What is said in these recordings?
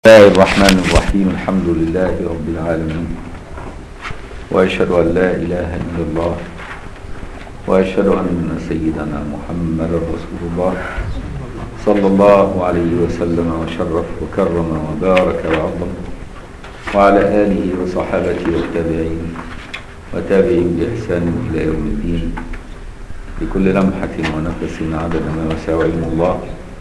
الله الرحمن الرحيم الحمد لله رب العالمين وأشهد أن لا إله إلا الله وأشهد أن سيدنا محمد رسول الله صلى الله عليه وسلم وشرف وكرم وبارك وعظم وعلى آله وصحابته والتابعين وتابعين بإحسان إلى يوم الدين بكل لمحة ونفس عدد ما وسع علم الله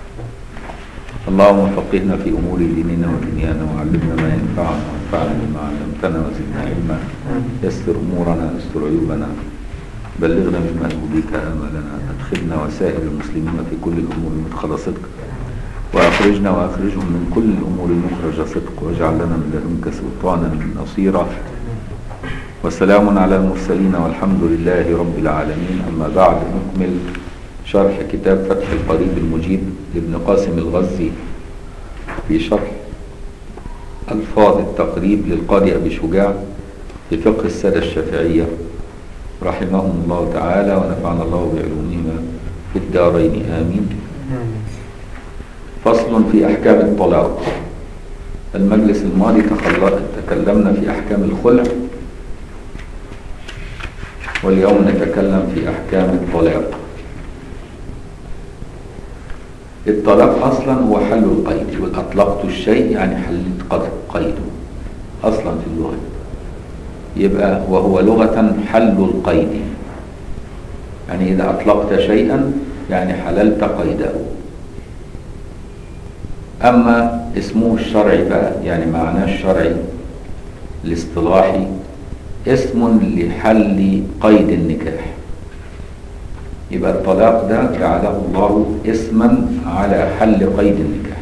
اللهم فقهنا في أمور ديننا ودنيانا وعلمنا ما ينفعنا وانفعنا بما علمتنا وزدنا علما يسر أمورنا يستر عيوبنا بلغنا مما يهديك آمالنا أدخلنا وسائر المسلمين في كل الأمور مدخل صدق وأخرجنا وأخرجهم من كل الأمور مخرج صدق واجعل لنا من لدنك سلطانا نصيرا وسلام على المرسلين والحمد لله رب العالمين أما بعد نكمل شرح كتاب فتح القريب المجيب لابن قاسم الغزي في شرح ألفاظ التقريب للقاضي أبي شجاع في فقه السادة الشافعية رحمهم الله تعالى ونفعنا الله بعلومهما في الدارين آمين فصل في أحكام الطلاق المجلس الماضي تكلمنا في أحكام الخلع واليوم نتكلم في أحكام الطلاق الطلاق اصلا هو حل القيد يقول اطلقت الشيء يعني حلت قيده اصلا في اللغه يبقى وهو لغه حل القيد يعني اذا اطلقت شيئا يعني حللت قيده اما اسمه الشرعي بقى يعني معناه الشرعي الاصطلاحي اسم لحل قيد النكاح يبقى الطلاق ده جعله الله اسما على حل قيد النكاح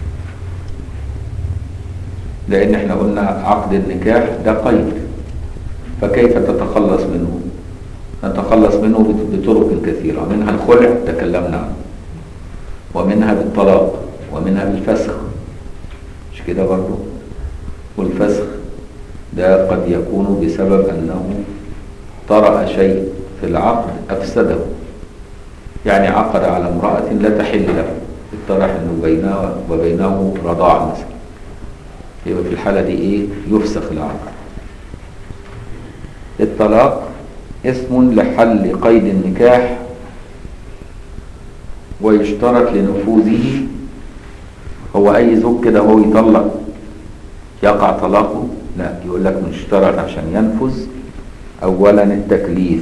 لان احنا قلنا عقد النكاح ده قيد فكيف تتخلص منه نتخلص منه بطرق كثيرة منها الخلع تكلمنا عنه ومنها بالطلاق ومنها بالفسخ مش كده برضو والفسخ ده قد يكون بسبب انه طرأ شيء في العقد افسده يعني عقد على امرأة لا تحل له اتضح انه بينه وبينه رضاع مثلا يبقى في الحالة دي ايه يفسخ العقد الطلاق اسم لحل قيد النكاح ويشترط لنفوذه هو اي زوج كده هو يطلق يقع طلاقه لا يقول لك مشترط عشان ينفذ اولا التكليف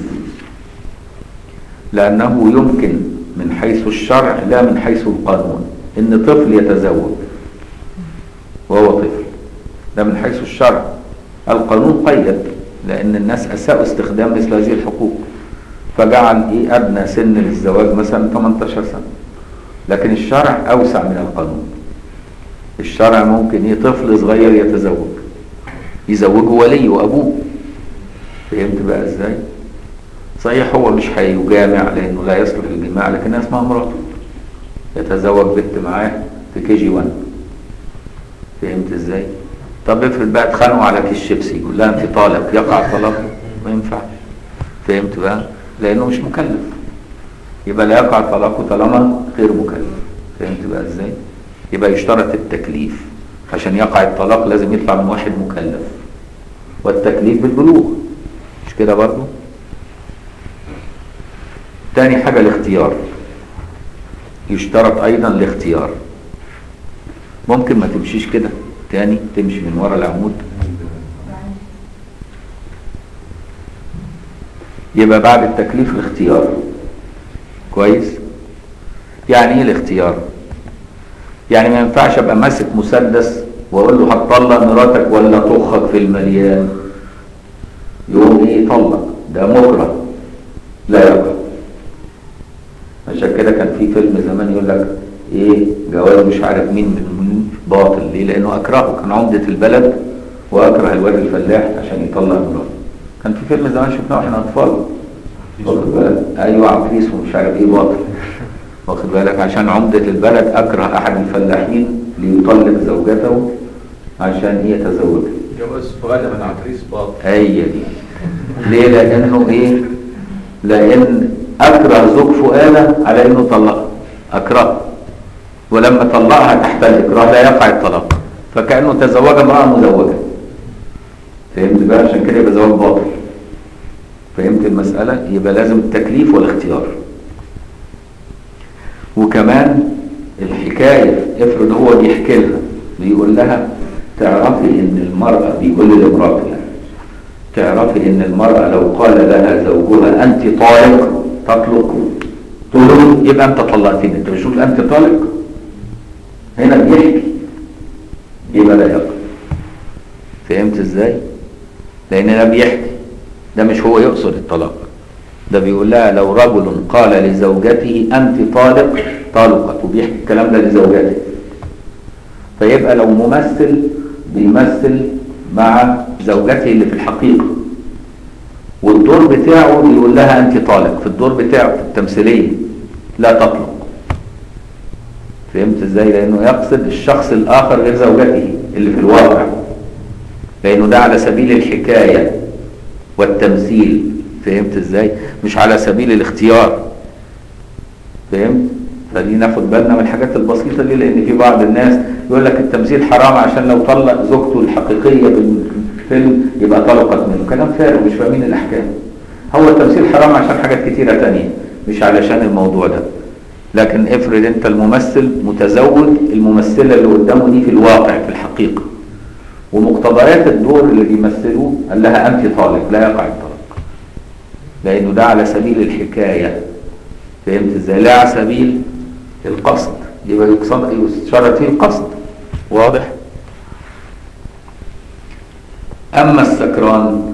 لأنه يمكن من حيث الشرع لا من حيث القانون إن طفل يتزوج وهو طفل ده من حيث الشرع القانون قيد لأن الناس أساءوا استخدام مثل هذه الحقوق فجعل إيه أدنى سن للزواج مثلا 18 سنة لكن الشرع أوسع من القانون الشرع ممكن إيه طفل صغير يتزوج يزوجه ولي وأبوه فهمت بقى إزاي؟ صحيح هو مش هيجامع لانه لا يصلح للجماع لكنها اسمها مراته يتزوج بنت معاه في كي جي 1 فهمت ازاي طب افرض بقى اتخانقوا على كيس شيبسي يقول لها انت طالق يقع طلاق ما ينفعش فهمت بقى لانه مش مكلف يبقى لا يقع طلاقه طالما غير مكلف فهمت بقى ازاي يبقى يشترط التكليف عشان يقع الطلاق لازم يطلع من واحد مكلف والتكليف بالبلوغ مش كده برضه تاني حاجة الاختيار يشترط ايضا الاختيار ممكن ما تمشيش كده تاني تمشي من ورا العمود يبقى بعد التكليف الاختيار كويس يعني ايه الاختيار يعني ما ينفعش ابقى ماسك مسدس واقول له هتطلق مراتك ولا طخك في المليان يقوم ايه يطلق ده مكره لا يقع عشان كده كان في فيلم زمان يقول لك ايه جواز مش عارف مين من باطل ليه لانه اكرهه كان عمدة البلد واكره الواد الفلاح عشان يطلع مراته كان في فيلم زمان شفناه واحنا اطفال واخد بالك ايوه عفريس ومش عارف ايه باطل واخد بالك عشان عمدة البلد اكره احد الفلاحين ليطلق زوجته عشان ايه يتزوجها جواز فؤاد من عفريس باطل هي دي ليه لانه ايه لان اكره زوج فؤادة على انه طلقها اكره ولما طلقها تحت الاكراه لا يقع الطلاق فكأنه تزوج امرأة مزوجة فهمت بقى عشان كده يبقى زواج باطل فهمت المسألة يبقى لازم التكليف والاختيار وكمان الحكاية افرض هو بيحكي لها بيقول لها تعرفي ان المرأة بيقول لمراته يعني تعرفي ان المرأة لو قال لها زوجها انت طالق تطلق تقول له يبقى انت طلقتني انت مش تقول انت طالق هنا بيحكي يبقى لا يقع فهمت ازاي لان ده بيحكي ده مش هو يقصد الطلاق ده بيقول لها لو رجل قال لزوجته انت طالق طلقت وبيحكي الكلام ده لزوجته فيبقى لو ممثل بيمثل مع زوجته اللي في الحقيقة والدور بتاعه بيقول لها انت طالق في الدور بتاعه في التمثيلية لا تطلق فهمت ازاي لانه يقصد الشخص الاخر غير زوجته اللي في الواقع لانه ده على سبيل الحكاية والتمثيل فهمت ازاي مش على سبيل الاختيار فهمت فدي ناخد بالنا من الحاجات البسيطة دي لان في بعض الناس يقول لك التمثيل حرام عشان لو طلق زوجته الحقيقية بالفيلم يبقى طلقت منه كلام فارغ مش فاهمين الاحكام هو التمثيل حرام عشان حاجات كتيرة تانية مش علشان الموضوع ده لكن افرض انت الممثل متزوج الممثلة اللي قدامه دي في الواقع في الحقيقة ومقتضيات الدور اللي بيمثلوه قال لها انت طالق لا يقع الطلاق لانه ده على سبيل الحكاية فهمت ازاي لا على سبيل القصد يبقى يقصد يشترط فيه القصد واضح اما السكران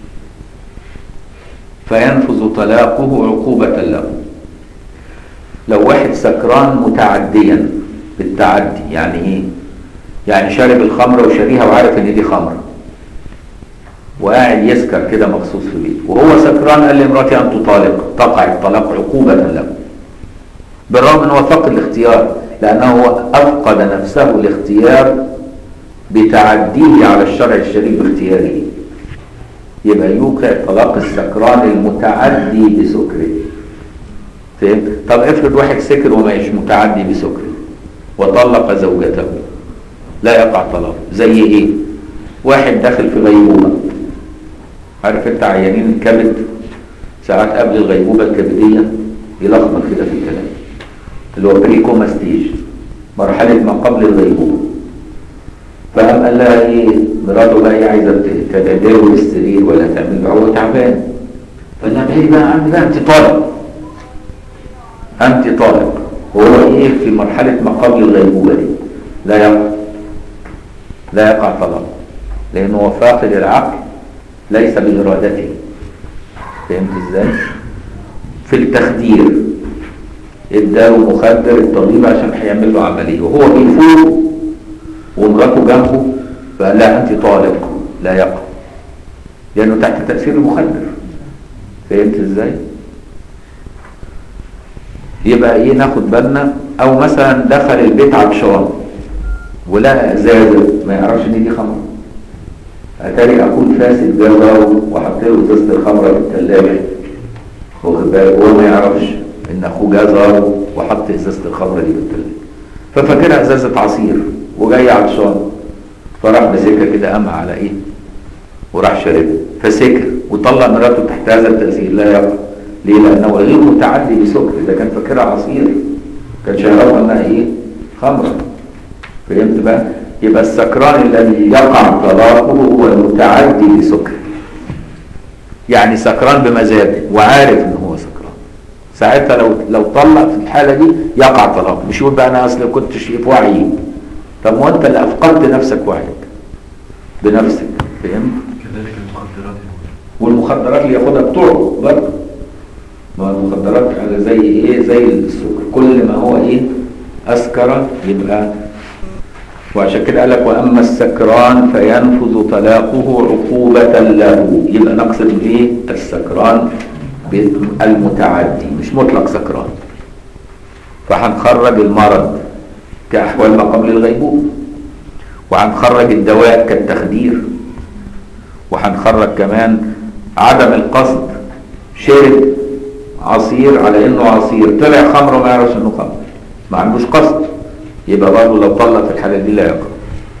فينفذ طلاقه عقوبة له لو واحد سكران متعديا بالتعدي يعني ايه يعني شارب الخمرة وشاريها وعارف ان دي خمرة وقاعد يسكر كده مخصوص في بيته وهو سكران قال لمراتي ان تطالق تقع الطلاق عقوبة له بالرغم ان هو فقد الاختيار لانه افقد نفسه الاختيار بتعديه على الشرع الشريف باختياره يبقى يوقع طلاق السكران المتعدي بسكره فهمت طب افرض واحد سكر ومش متعدي بسكره وطلق زوجته لا يقع طلاق زي ايه واحد داخل في غيبوبه عارف انت عيانين الكبد ساعات قبل الغيبوبه الكبديه يلخبط كده في الكلام اللي هو بريكوما ستيج مرحله ما قبل الغيبوبه فقام قال لها ايه مراته بقى ايه عايزه تدادره السرير ولا تعمل له هو تعبان فقال لها ايه بقى عندي بقى انت طالق انت طالق وهو ايه في مرحله ما قبل الغيبوبه دي لا يقع لا يقع طلاق لانه هو فاقد العقل ليس بارادته فهمت ازاي في التخدير اداله مخدر الطبيب عشان هيعمل له عمليه وهو بيفوق ومراته جنبه فقال لها انت طالق لا يقع لانه تحت تاثير المخدر فهمت ازاي يبقى ايه ناخد بالنا او مثلا دخل البيت عطشان ولقى ازازه ما يعرفش ان دي خمر اتاري اكون فاسد جابه وحط له ازازه الخمره في الثلاجه واخد بالك وهو ما يعرفش ان اخوه جازه وحط ازازه الخمره دي في الثلاجه ففاكرها ازازه عصير وجاي عطشان فراح مسكها كده قام على ايه وراح شربها فسكر وطلع مراته تحت هذا التاثير لا يقع ليه لانه غير متعدي بسكر ده كان فاكرها عصير كان يعرفها انها ايه خمره فهمت بقى يبقى السكران الذي يقع طلاقه هو المتعدي بسكر يعني سكران بمزاجه وعارف ان هو سكران ساعتها لو لو طلق في الحاله دي يقع طلاق مش يقول بقى انا اصل كنت في وعي طب ما انت اللي افقدت نفسك وعيك بنفسك فهمت كذلك المخدرات والمخدرات اللي ياخدها بتوعه برضه ما المخدرات على زي ايه زي السكر كل ما هو ايه اسكر يبقى وعشان كده قال لك واما السكران فينفذ طلاقه عقوبة له يبقى نقصد ايه السكران المتعدي مش مطلق سكران فهنخرج المرض كأحوال ما قبل الغيبوبة وهنخرج الدواء كالتخدير وهنخرج كمان عدم القصد شرب عصير على انه عصير طلع خمر وما يعرفش انه خمر ما عندوش قصد يبقى برضه لو طلق في الحاله دي لا يقع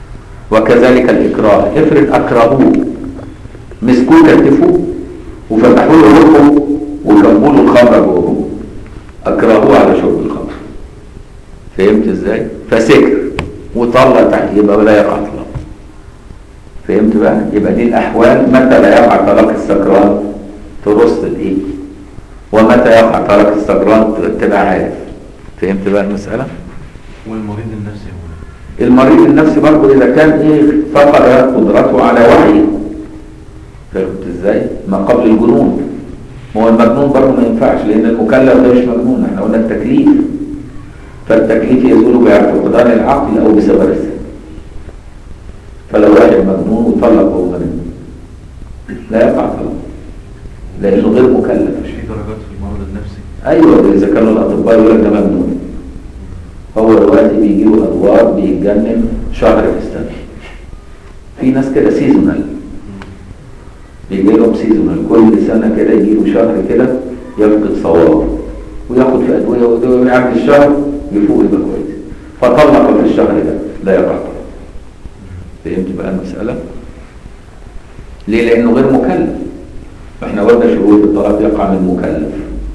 وكذلك الإكراه افرض أكرهوه مسكوه كتفوه وفتحوا له بقه وكبوا له الخمر جوه أكرهوه على شرب الخمر فهمت ازاي؟ فسكر وطلع تحت يبقى لا يقع طلاق فهمت بقى؟ يبقى دي الأحوال متى لا يقع طلاق السكران ترص الإيه؟ ومتى يقع طلاق السكران تبقى عارف فهمت بقى المسألة؟ والمريض النفسي هنا المريض النفسي برضه اذا كان ايه فقد قدرته على وعي فهمت ازاي ما قبل الجنون هو المجنون برضه ما ينفعش لان المكلف ده مش مجنون احنا قلنا التكليف فالتكليف يزول باعتقدان العقل او بسبب السن فلو واحد مجنون وطلق وهو مجنون لا يقع طلاق لانه غير مكلف مش في درجات في المرض النفسي ايوه اذا كانوا الاطباء يقول لك ده مجنون هو دلوقتي بيجي له ادوار بيتجنن شهر في السنه في ناس كده سيزونال بيجي لهم سيزونال كل سنه كده يجي له شهر كده يفقد صوابه وياخد في ادويه وادويه ويعمل الشهر يفوق يبقى كويس فطلق في الشهر ده لا يقع طلاق فهمت بقى المساله ليه لانه غير مكلف احنا قلنا شروط الطلاق يقع من مكلف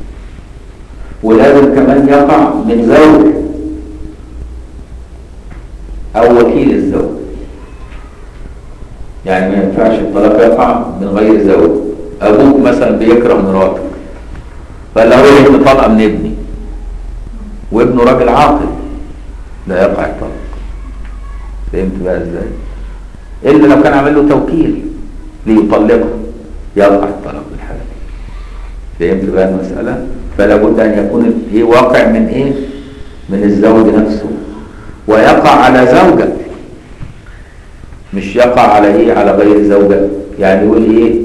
ولازم كمان يقع من زوج او وكيل الزوج يعني ما ينفعش الطلاق يقع من غير زوج ابوك مثلا بيكره مراتك فلا هو ابن طلقه من ابني وابنه راجل عاقل لا يقع الطلاق فهمت بقى ازاي الا لو كان عامل له توكيل ليطلقه يقع الطلاق بالحالة فهمت بقى المسألة فلا بد أن يكون ايه واقع من ايه من الزوج نفسه ويقع على زوجة مش يقع على ايه على غير زوجة يعني يقول ايه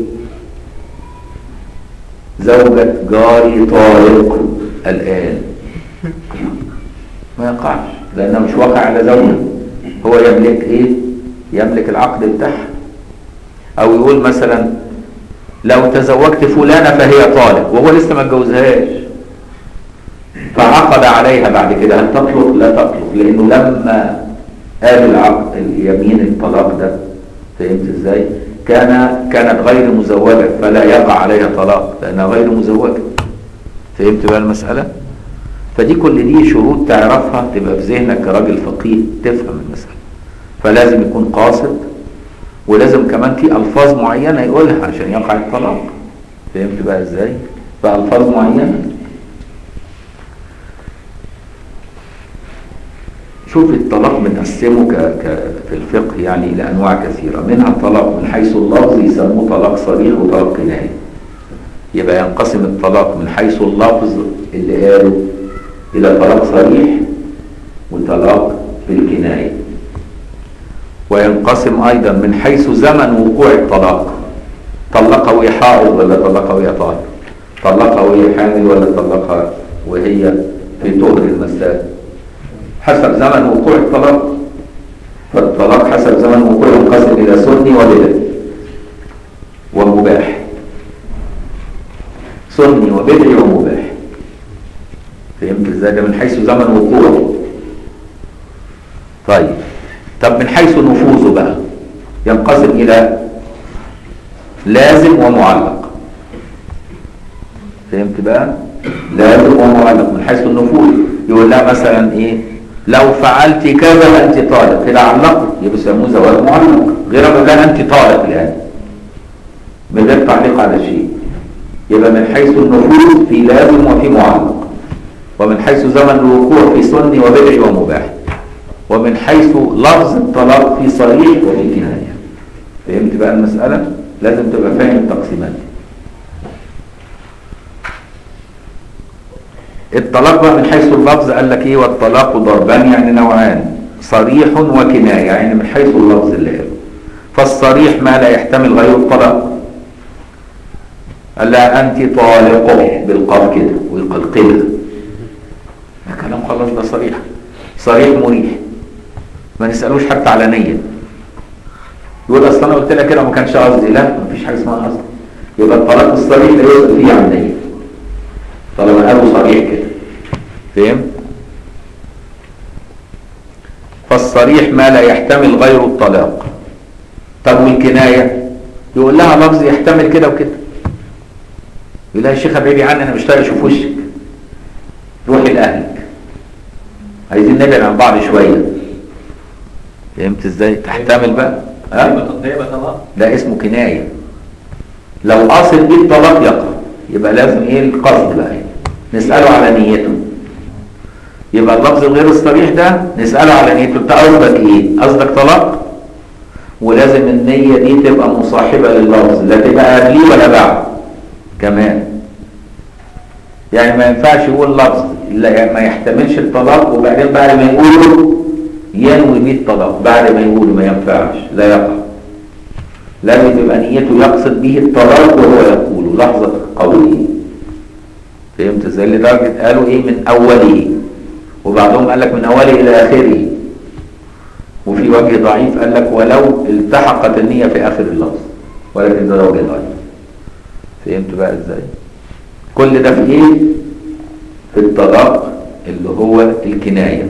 زوجة جاري طالق الآن ما يقعش لأنه مش واقع على زوجة هو يملك ايه يملك العقد بتاعها او يقول مثلا لو تزوجت فلانة فهي طالق وهو لسه ما اتجوزهاش فعقد عليها بعد كده هل تطلق لا تطلق لانه لما قال العقد اليمين الطلاق ده فهمت ازاي كان كانت غير مزوجة فلا يقع عليها طلاق لانها غير مزوجة فهمت بقى المسألة فدي كل دي شروط تعرفها تبقى في ذهنك كراجل فقيه تفهم المسألة فلازم يكون قاصد ولازم كمان في الفاظ معينه يقولها عشان يقع الطلاق فهمت بقى ازاي فالفاظ معينه شوف الطلاق بنقسمه ك... ك... في الفقه يعني الى انواع كثيره منها الطلاق من حيث اللفظ يسموه طلاق صريح وطلاق كنايه يبقى ينقسم الطلاق من حيث اللفظ اللي قاله الى طلاق صريح وطلاق بالكنايه وينقسم أيضا من حيث زمن وقوع الطلاق طلقها وهي حائض ولا طلقها وهي طالق طلقها وهي حامل ولا طلقها وهي في طهر المساء حسب زمن وقوع الطلاق فالطلاق حسب زمن وقوع ينقسم إلى سني وبدعي ومباح سني وبدعي ومباح فهمت ازاي ده من حيث زمن وقوعه طيب طب من حيث نفوذه بقى ينقسم إلى لازم ومعلق فهمت بقى لازم ومعلق من حيث النفوذ يقول لها مثلا ايه لو فعلت كذا انت طالق كده علقت يبقى يسموه زواج معلق غير ما قال انت طالق يعني من غير تعليق على شيء يبقى من حيث النفوذ في لازم وفي معلق ومن حيث زمن الوقوع في سني وبدعي ومباح ومن حيث لفظ الطلاق في صريح وفي كناية فهمت بقى المسألة لازم تبقى فاهم التقسيمات الطلاق بقى من حيث اللفظ قال لك ايه والطلاق ضربان يعني نوعان صريح وكناية يعني من حيث اللفظ اللي قاله فالصريح ما لا يحتمل غير الطلاق قال لها انت طالقه بالقاف كده ويقلقلها ده كلام خلاص ده صريح صريح مريح ما نسألوش حتى على نية يقول اصل انا قلت لها كده وما كانش قصدي لا مفيش حاجه اسمها قصد يبقى الطلاق الصريح لا يسأل فيه عن نية طالما قالوا صريح كده فهم فالصريح ما لا يحتمل غير الطلاق طب والكناية يقول لها لفظ يحتمل كده وكده يقول لها يا شيخة بعيدي عني انا مش طايق اشوف وشك روحي لاهلك عايزين نبعد عن بعض شوية فهمت ازاي تحتمل بقى ها ده يبقى طلاق ده اسمه كناية لو قاصد بيه الطلاق يقع يبقى لازم ايه القصد بقى نسأله على نيته يبقى اللفظ الغير الصريح ده نسأله على نيته انت قصدك ايه قصدك طلاق ولازم النية دي تبقى مصاحبة لللفظ لا تبقى قبليه ولا بعد كمان يعني ما ينفعش يقول لفظ لا ما يحتملش الطلاق وبعدين بعد ما يقوله ينوي بيه الطلاق بعد ما يقوله ما ينفعش لا يقع لازم يبقى نيته يقصد به الطلاق وهو يقول لحظة قوله فهمت ازاي لدرجة قالوا ايه من اوله وبعضهم قال لك من اوله الى اخره وفي وجه ضعيف قال لك ولو التحقت النية في اخر اللفظ ولكن ده وجه ضعيف فهمت بقى ازاي كل ده في ايه في الطلاق اللي هو الكناية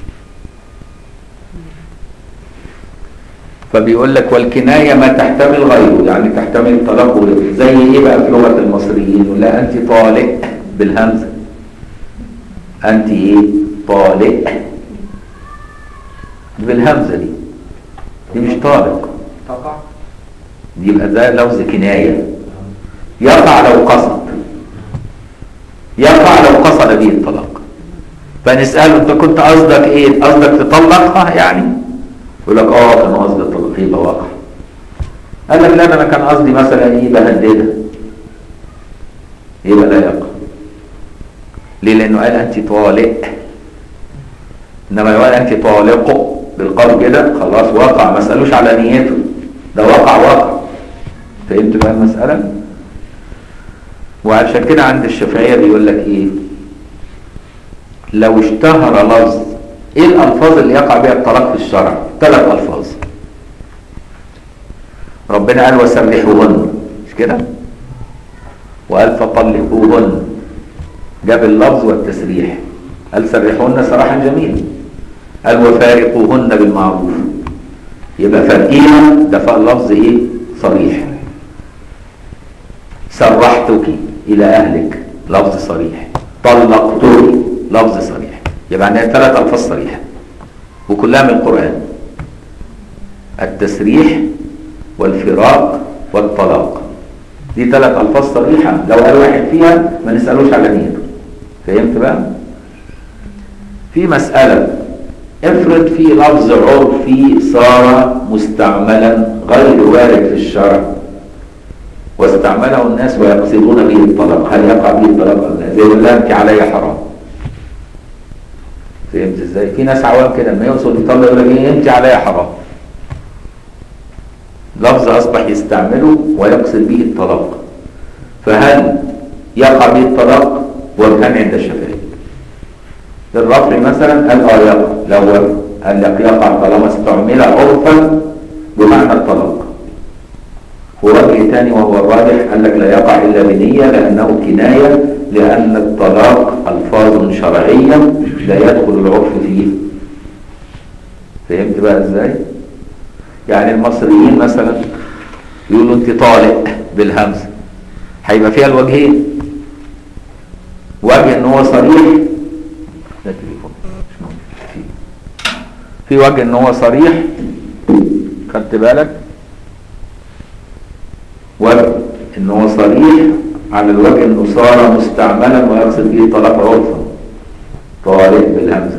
فبيقول لك والكناية ما تحتمل غيره يعني تحتمل الطلاق وغيره زي ايه بقى في لغة المصريين يقول لها انت طالق بالهمزة انت ايه طالق بالهمزة دي دي مش طالق تقع يبقى ده لفظ كناية يقع لو قصد يقع لو قصد به الطلاق فنسأله انت كنت قصدك ايه قصدك تطلقها يعني يقول لك اه كان قصدي الطلاق يبقى واقع قال لك لا ده انا كان قصدي مثلا ايه بهددها يبقى لا يقع ليه لانه قال انت طالق انما يقول انت طالق بالقلب كده خلاص وقع ما اسالوش على نيته ده وقع وقع فهمت بقى المساله وعشان كده عند الشافعيه بيقول لك ايه لو اشتهر لفظ ايه الالفاظ اللي يقع بها الطلاق في الشرع ثلاث الفاظ ربنا قال وسرحوهن مش كده وقال فطلقوهن جاب اللفظ والتسريح قال سرحوهن سراحا جميلا قال وفارقوهن بالمعروف يبقى فارقيها ده فاء اللفظ ايه صريح سرحتك الى اهلك لفظ صريح طلقتك لفظ صريح يبقى عندنا ثلاث الفاظ صريحه وكلها من القران التسريح والفراق والطلاق دي ثلاث الفاظ صريحه لو قال واحد فيها ما نسالوش على نيته فهمت بقى في مساله افرض في لفظ عرفي صار مستعملا غير وارد في الشرع واستعمله الناس ويقصدون به الطلاق هل يقع به الطلاق أم لا زي يقول لها انت علي حرام فهمت ازاي في ناس عوام كده لما يوصل يطلق يقول لك ايه انت علي حرام لفظ اصبح يستعمله ويقصد به الطلاق فهل يقع به الطلاق وكان عند الشافعي للرفع مثلا قال اه يقع لو قال لك يقع طالما استعمل عرفا بمعنى الطلاق ووجه ثاني وهو الراجح قال لك لا يقع الا بنيه لانه كنايه لان الطلاق الفاظ شرعيه لا يدخل العرف فيه فهمت بقى ازاي يعني المصريين مثلا يقولوا انت طالق بالهمزه هيبقى فيها الوجهين وجه ان هو صريح ده تليفون مش مهم. في في وجه ان هو صريح خدت بالك وجه ان هو صريح على الوجه انه صار مستعملا ويقصد به طلاق عرفا طالق بالهمزه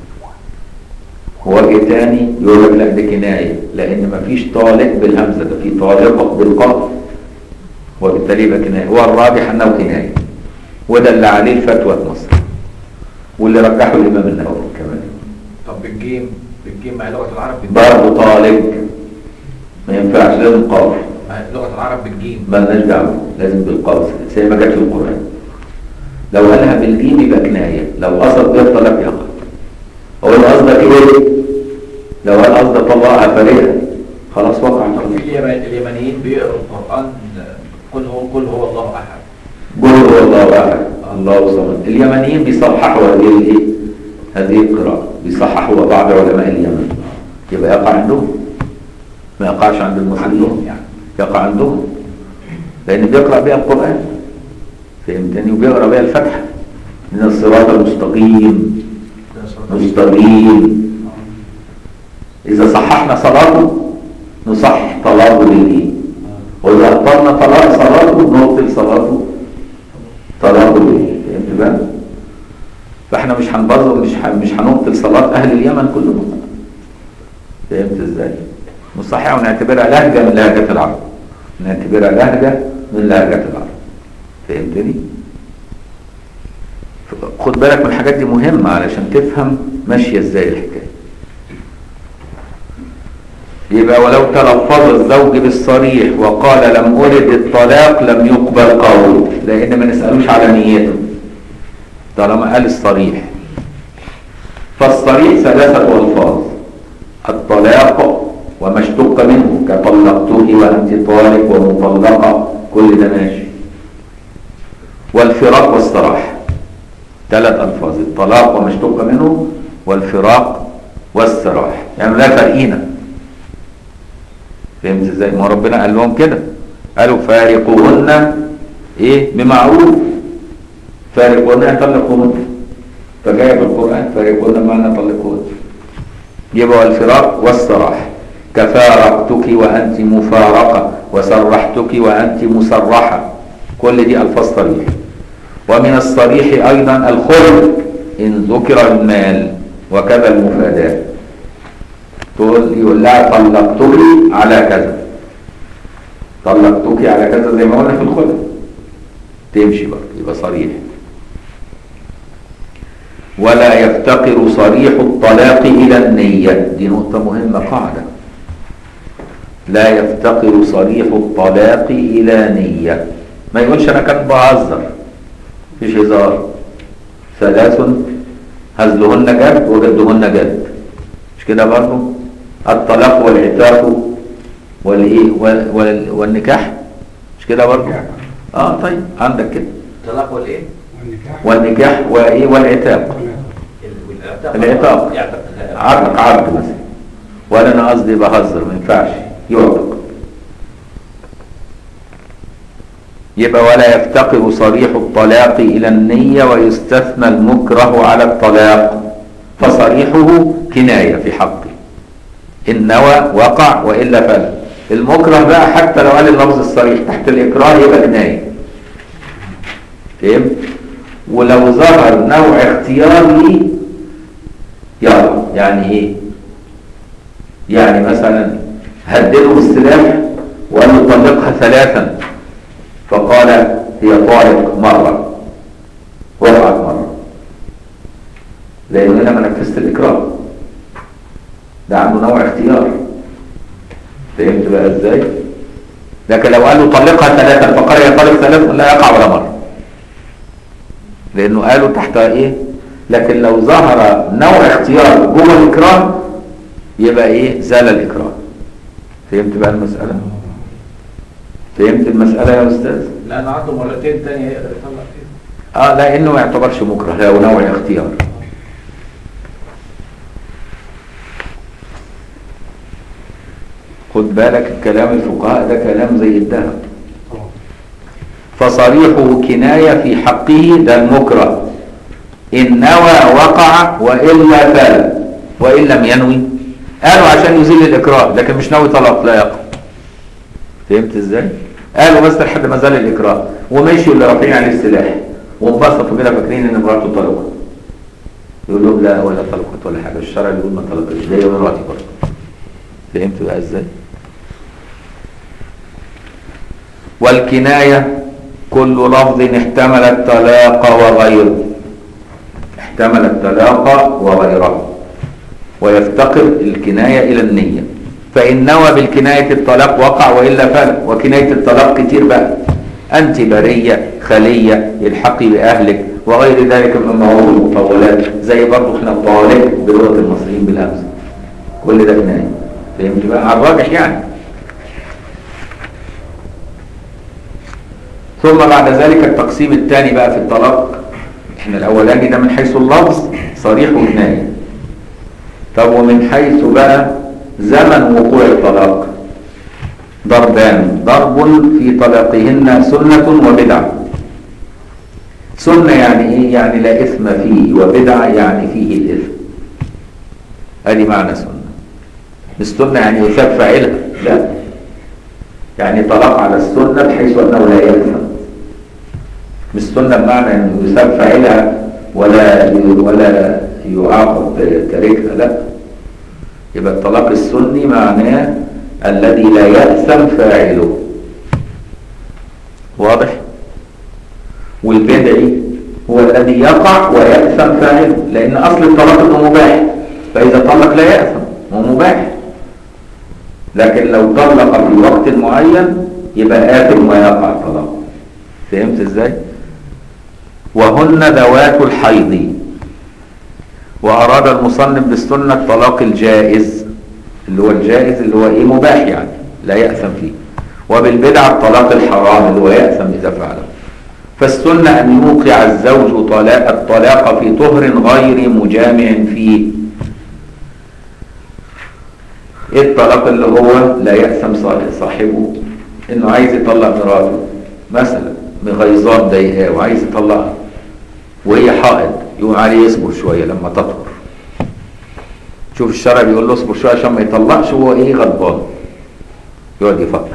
وجه تاني يقول لك لا دي كنايه لان مفيش طالق بالهمزه ده في طالق بالقاف وبالتالي يبقى كنايه هو الراجح انه كنايه وده اللي عليه الفتوى في مصر واللي رجحه الامام النووي كمان طب بالجيم بالجيم مع لغه العرب بالجيم برضه طالق ما ينفعش لازم قاف مع لغه العرب بالجيم مالناش دعوه لازم بالقاف زي ما جت في القران لو قالها بالجيم يبقى كنايه لو قصد بها الطلاق يقع هو اللي قصدك ايه لو قال قصدك طلقها فريقها خلاص وقع طب في اليمن- اليمنيين بيقروا القران قل هو قل هو الله احد قل هو الله احد الله صمد اليمنيين بيصححوا هذه الايه هذه القراءة بيصححوها بعض علماء اليمن يبقى يقع عندهم ما يقعش عند عندهم المصريين يعني يقع عندهم لأن بيقرأ بها القرآن فهمتني وبيقرأ بها الفتحة من الصراط المستقيم مستقيم إذا صححنا صلاته نصحح طلاقه للإيه وإذا أبطلنا طلاق صلاته نبطل صلاته طلاقه للإيه فهمت بقى؟ فإحنا مش هنبظر مش ح- مش هنبطل صلاة أهل اليمن كلهم فهمت إزاي؟ نصححها ونعتبرها لهجة من لهجات العرب نعتبرها لهجة من لهجات العرب فهمتني؟ خد بالك من الحاجات دي مهمة علشان تفهم ماشية ازاي الحكاية يبقى ولو تلفظ الزوج بالصريح وقال لم أرد الطلاق لم يقبل قوله لأن ما نسألوش على نيته طالما قال الصريح فالصريح ثلاثة ألفاظ الطلاق وما اشتق منه كطلقته وأنت طالق ومطلقة كل ده ماشي والفراق والصراح ثلاث ألفاظ الطلاق وما اشتق منه والفراق والسراح يعني لا فرقينا فهمت ازاي ما ربنا قال لهم كده قالوا فارقوهن ايه بمعروف فارقوهن يعني طلقوهن فجاء في القرآن فارقوهن معنى طلقوهن يبقى والفراق والسراح كفارقتك وأنت مفارقة وسرحتك وأنت مسرحة كل دي ألفاظ صريح ومن الصريح أيضا الخلق إن ذكر المال وكذا المفاداة تقول يقول لها طلقتك على كذا طلقتك على كذا زي ما قلنا في الخلق تمشي برضه يبقى صريح ولا يفتقر صريح الطلاق إلى النية دي نقطة مهمة قاعدة لا يفتقر صريح الطلاق إلى نية ما يقولش أنا كان بهزر مفيش هزار ثلاث هزلهن جد وجدهن جد مش كده برضه الطلاق والعتاق والايه وال- وال- والنكاح مش كده برضه اه طيب عندك كده الطلاق والايه؟ والنكاح والنكاح وايه والعتاق والعتاق العتاق. يعتق عتق عبد مثلا ولا انا قصدي بهزر ما ينفعش يعتق يبقى ولا يفتقر صريح الطلاق الى النية ويستثنى المكره على الطلاق فصريحه كناية في حقه إن نوى وقع وإلا فلا المكره بقى حتى لو قال اللفظ الصريح تحت الإكراه يبقى كناية فهمت؟ ولو ظهر نوع اختياري يلا يعني ايه يعني مثلا هدده بالسلاح وقال له طلقها ثلاثا فقال هي طالق مرة وقعت مرة لأن هنا ما نفذت الإكراه ده عنده نوع اختيار فهمت بقى ازاي لكن لو قال له طلقها ثلاثا فقال هي طالق ثلاثا لا يقع ولا مرة لأنه قالوا تحت ايه لكن لو ظهر نوع اختيار جوه الإكراه يبقى ايه زال الإكراه فهمت بقى المسألة فهمت المسألة يا أستاذ لأن عنده مرتين تانية يقدر يطلق فيها اه لانه ما يعتبرش مكره له نوع اختيار خد بالك الكلام الفقهاء ده كلام زي الذهب طبعا فصريحه كناية في حقه ده المكره إن نوى وقع وإلا فلا وإن لم ينوي قالوا عشان يزيل الإكراه لكن مش ناوي طلاق لا يقع فهمت ازاي؟ قالوا بس لحد ما زال الإكراه ومشوا اللي رافعين عليه السلاح وانبسطوا كده فاكرين إن مراته طلقت يقول لهم لا ولا طلقت ولا حاجة الشرع بيقول ما طلقتش ده مراتي برضه فهمت بقى ازاي؟ والكناية كل لفظ احتمل الطلاق وغيره احتمل الطلاق وغيره ويفتقر الكناية إلى النية فإن نوى بالكناية الطلاق وقع وإلا فلا وكناية الطلاق كتير بقى أنت برية خلية الحقي بأهلك وغير ذلك من المواضع المطولات زي برضه احنا طالق بلغة المصريين بالأمس كل ده كناية فهمت بقى على الراجح يعني ثم بعد ذلك التقسيم الثاني بقى في الطلاق احنا الاولاني ده من حيث اللفظ صريح وكناية طب ومن حيث بقى زمن وقوع الطلاق ضربان ضرب في طلاقهن سنة وبدعة سنة يعني ايه يعني لا اثم فيه وبدعة يعني فيه الاثم ادي معنى سنة مش سنة يعني يثاب فاعلها لا يعني طلاق على السنة بحيث انه لا يأثم مش سنة بمعنى انه يثاب فاعلها ولا ولا يعاقب تاركها لا يبقى الطلاق السني معناه الذي لا يأثم فاعله واضح والبدعي هو الذي يقع ويأثم فاعله لأن أصل الطلاق انه مباح فإذا طلق لا يأثم هو مباح لكن لو طلق في وقت معين يبقى آثم ويقع الطلاق فهمت ازاي؟ وهن ذوات الحيض وأراد المصنف بالسنة الطلاق الجائز اللي هو الجائز اللي هو ايه مباح يعني لا يأثم فيه وبالبدعة الطلاق الحرام اللي هو يأثم إذا فعله فالسنة أن يوقع الزوج طلاق الطلاق في طهر غير مجامع فيه ايه الطلاق اللي هو لا يأثم صاحبه انه عايز يطلق مراته مثلا مغيظان ضايقاه وعايز يطلقها وهي حائض يقوم عليه يصبر شويه لما تطهر شوف الشرع بيقول له اصبر شويه عشان ما يطلقش وهو ايه غضبان يقعد يفكر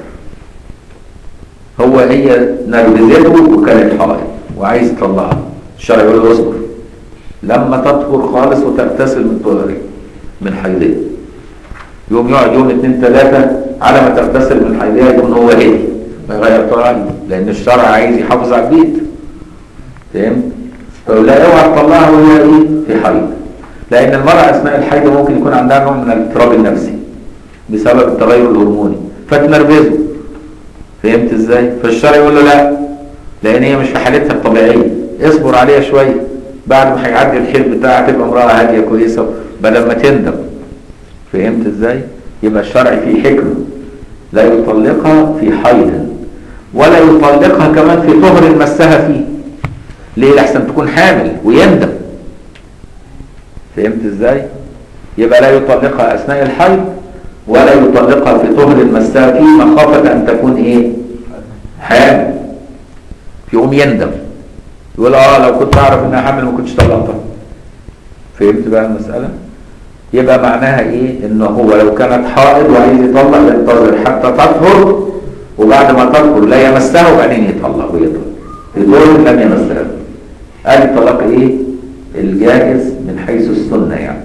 هو هي نرفزته وكانت حائض وعايز يطلقها الشرع يقول له اصبر لما تطهر خالص وتغتسل من طهرها من حيضها يوم يقعد يوم اتنين تلاتة على ما تغتسل من حيضها يكون هو هدي ما يغير طريقه لان الشرع عايز يحافظ على البيت فهمت فلا اوعى تطلعها وهي ايه في حيض لان المراه اثناء الحيض ممكن يكون عندها نوع من الاضطراب النفسي بسبب التغير الهرموني فتنرفزه فهمت ازاي فالشرع يقول له لا لان هي مش في حالتها الطبيعيه اصبر عليها شويه بعد ما هيعدي الحيض بتاعها تبقى امراه هاديه كويسه بدل ما تندم فهمت ازاي يبقى الشرع فيه حكمه لا يطلقها في حيض ولا يطلقها كمان في طهر مسها فيه ليه لحسن تكون حامل ويندم فهمت ازاي يبقى لا يطلقها اثناء الحيض ولا يطلقها في طهر مسها فيه مخافة ان تكون ايه حامل يقوم يندم يقول اه لو كنت اعرف انها حامل ما كنتش طلقتها فهمت بقى المسألة يبقى معناها ايه ان هو لو كانت حائض وعايز يطلق ينتظر حتى تطهر وبعد ما تطهر لا يمسها وبعدين يطلق ويطلق في دور لم يمسها ادي الطلاق ايه الجائز من حيث السنة يعني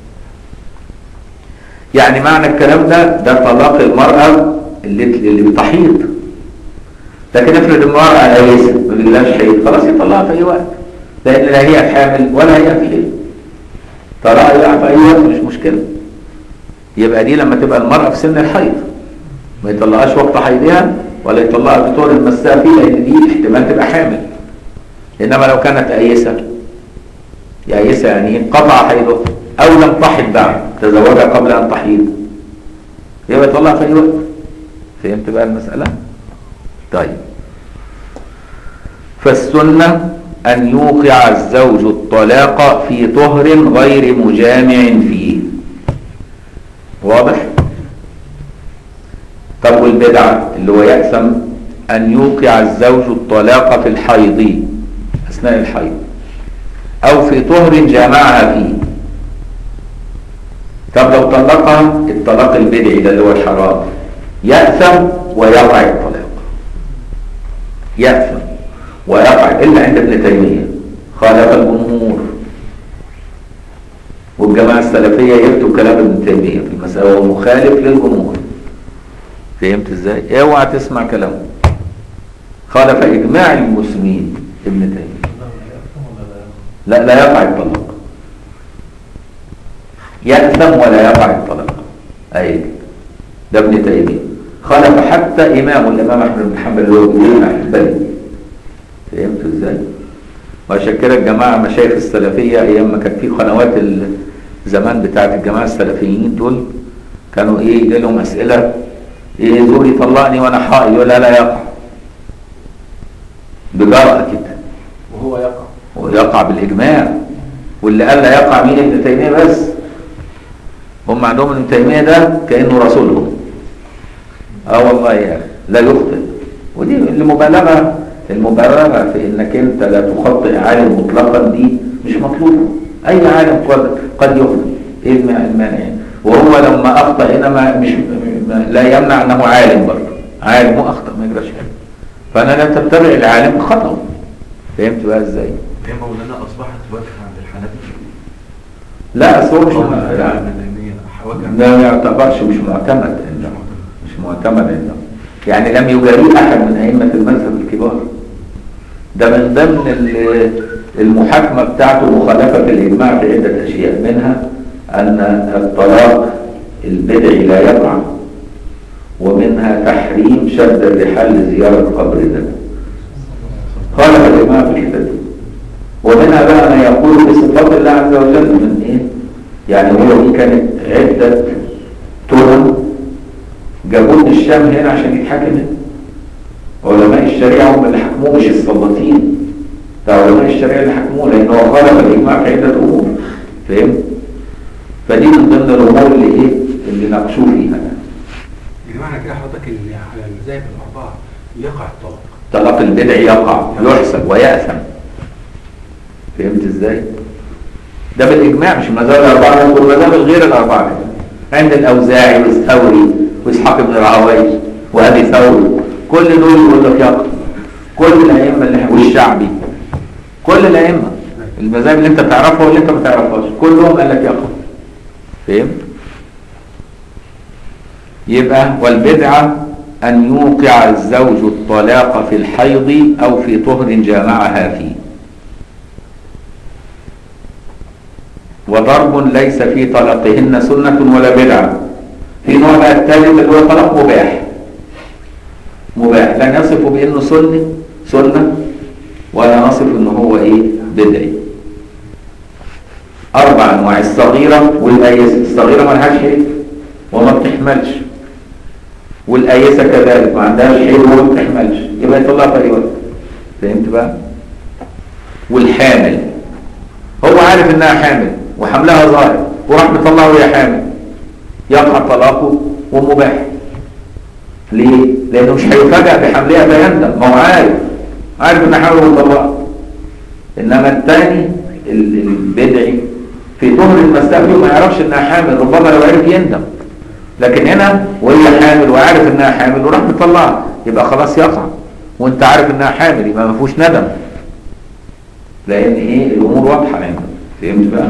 يعني معنى الكلام ده ده طلاق المرأة اللي اللي بتحيض لكن افرض المرأة آيسة ما بيجيلهاش حيض خلاص يطلقها في اي وقت لان لا هي حامل ولا هي في حيض طلاق يقع في اي وقت مش مشكلة يبقى دي لما تبقى المرأة في سن الحيض ما يطلقهاش وقت حيضها ولا يطلقها بطول المساء فيه لان دي احتمال تبقى حامل انما لو كانت آيسة يائسة يعني قطع حيضها او لم تحض بعد تزوجها قبل ان تحيض يبقى يطلقها في اي وقت فهمت بقى المسألة طيب فالسنة أن يوقع الزوج الطلاق في طهر غير مجامع فيه واضح؟ طب والبدعة اللي هو يأثم أن يوقع الزوج الطلاق في الحيض أثناء الحيض أو في طهر جامعها فيه طب لو طلقها الطلاق البدعي ده اللي هو الحرام يأثم ويقع الطلاق يأثم ويقع إلا عند ابن تيمية خالف الجمهور والجماعة السلفية يكتب كلام ابن تيمية في المسألة وهو مخالف للجمهور فهمت ازاي؟ اوعى تسمع كلامه خالف إجماع المسلمين ابن تيمية لا لا يقع الطلاق يأثم ولا يقع الطلاق أي ده ابن تيمية خالف حتى إمام الإمام أحمد بن حنبل اللي هو الإمام الحنبلي فهمت ازاي؟ وعشان كده الجماعة مشايخ السلفية أيام ما كان في قنوات زمان بتاعت الجماعة السلفيين دول كانوا إيه يجي لهم أسئلة إيه زوري طلقني وأنا حائل ولا لا يقع بجرأة كده وهو يقع ويقع بالإجماع واللي قال لا يقع مين ابن تيمية بس هم عندهم ابن تيمية ده كأنه رسولهم اه والله يا أخي لا يخطئ ودي المبالغة المبالغة في انك انت لا تخطئ عالم مطلقا دي مش مطلوبة اي عالم قد قد يخطئ ايه المع- المانع يعني؟ وهو لما اخطأ هنا ما مش ما لا يمنع انه عالم برضه عالم واخطأ ما يجراش حاجة فانا لا تتبع العالم خطأ فهمت بقى ازاي؟ هي مولانا اصبحت وجهه عند الحنابلة لا أصل هو مش قول لا ابن تيمية وجهه ده ما يعتبرش مش معتمد عندهم مش معتمد عندهم يعني لم يجاريه احد من ائمه المذهب الكبار ده من ضمن ال- المحاكمه بتاعته مخالفه الاجماع في عده اشياء منها ان الطلاق البدعي لا يقع ومنها تحريم شد الرحال لزياره قبر النبي خالف الاجماع في الحته دي ومنها بقى ما يقول بصفات الله عز وجل من ايه يعني هو دي كانت عدة تهم جابوه من الشام هنا عشان يتحاكم هنا علماء الشريعة هم اللي حكموه مش السلاطين ده علماء الشريعة اللي حكموه لأنه خالف الإجماع في عدة أمور فهمت؟ فدي من ضمن الأمور اللي إيه اللي ناقشوه فيها يعني. بمعنى كده حضرتك ان على المذاهب الاربعه يقع الطلاق طلاق البدع يقع يحسب ويأثم فهمت ازاي ده بالاجماع مش المذاهب الاربعه ده والمذاهب غير الاربعه كمان عند الاوزاعي والثوري واسحاق بن راهويه وابي ثور كل دول يقول لك يقع كل الائمه اللي والشعبي كل الائمه المذاهب اللي انت تعرفها واللي انت ما تعرفهاش كلهم قال لك يقع فهمت يبقى والبدعة أن يوقع الزوج الطلاق في الحيض أو في طهر جامعها فيه وضرب ليس في طلاقهن سنة ولا بدعة في نوع بقى الثالث اللي هو طلاق مباح مباح لا نصف بأنه سنة سنة ولا نصف أنه هو إيه بدعي أربع أنواع الصغيرة والآيسة الصغيرة ما لهاش حيل وما بتحملش والآيسة كذلك ما عندهاش حيل وما بتحملش يبقى يطلع في أي وقت فهمت بقى؟ والحامل هو عارف انها حامل وحملها ظاهر وراح مطلعه وهي حامل يقع طلاقه ومباح ليه؟ لانه مش هيفاجأ بحملها فيندم ما هو عارف عارف انها حامل ومطلعه انما الثاني ال- البدعي في طهر المستقبل ما يعرفش انها حامل ربما لو عرف يندم لكن هنا وهي حامل وعارف انها حامل وراح مطلعها يبقى خلاص يقع وانت عارف انها حامل يبقى ما فيهوش ندم لان ايه الامور واضحه عنده فهمت بقى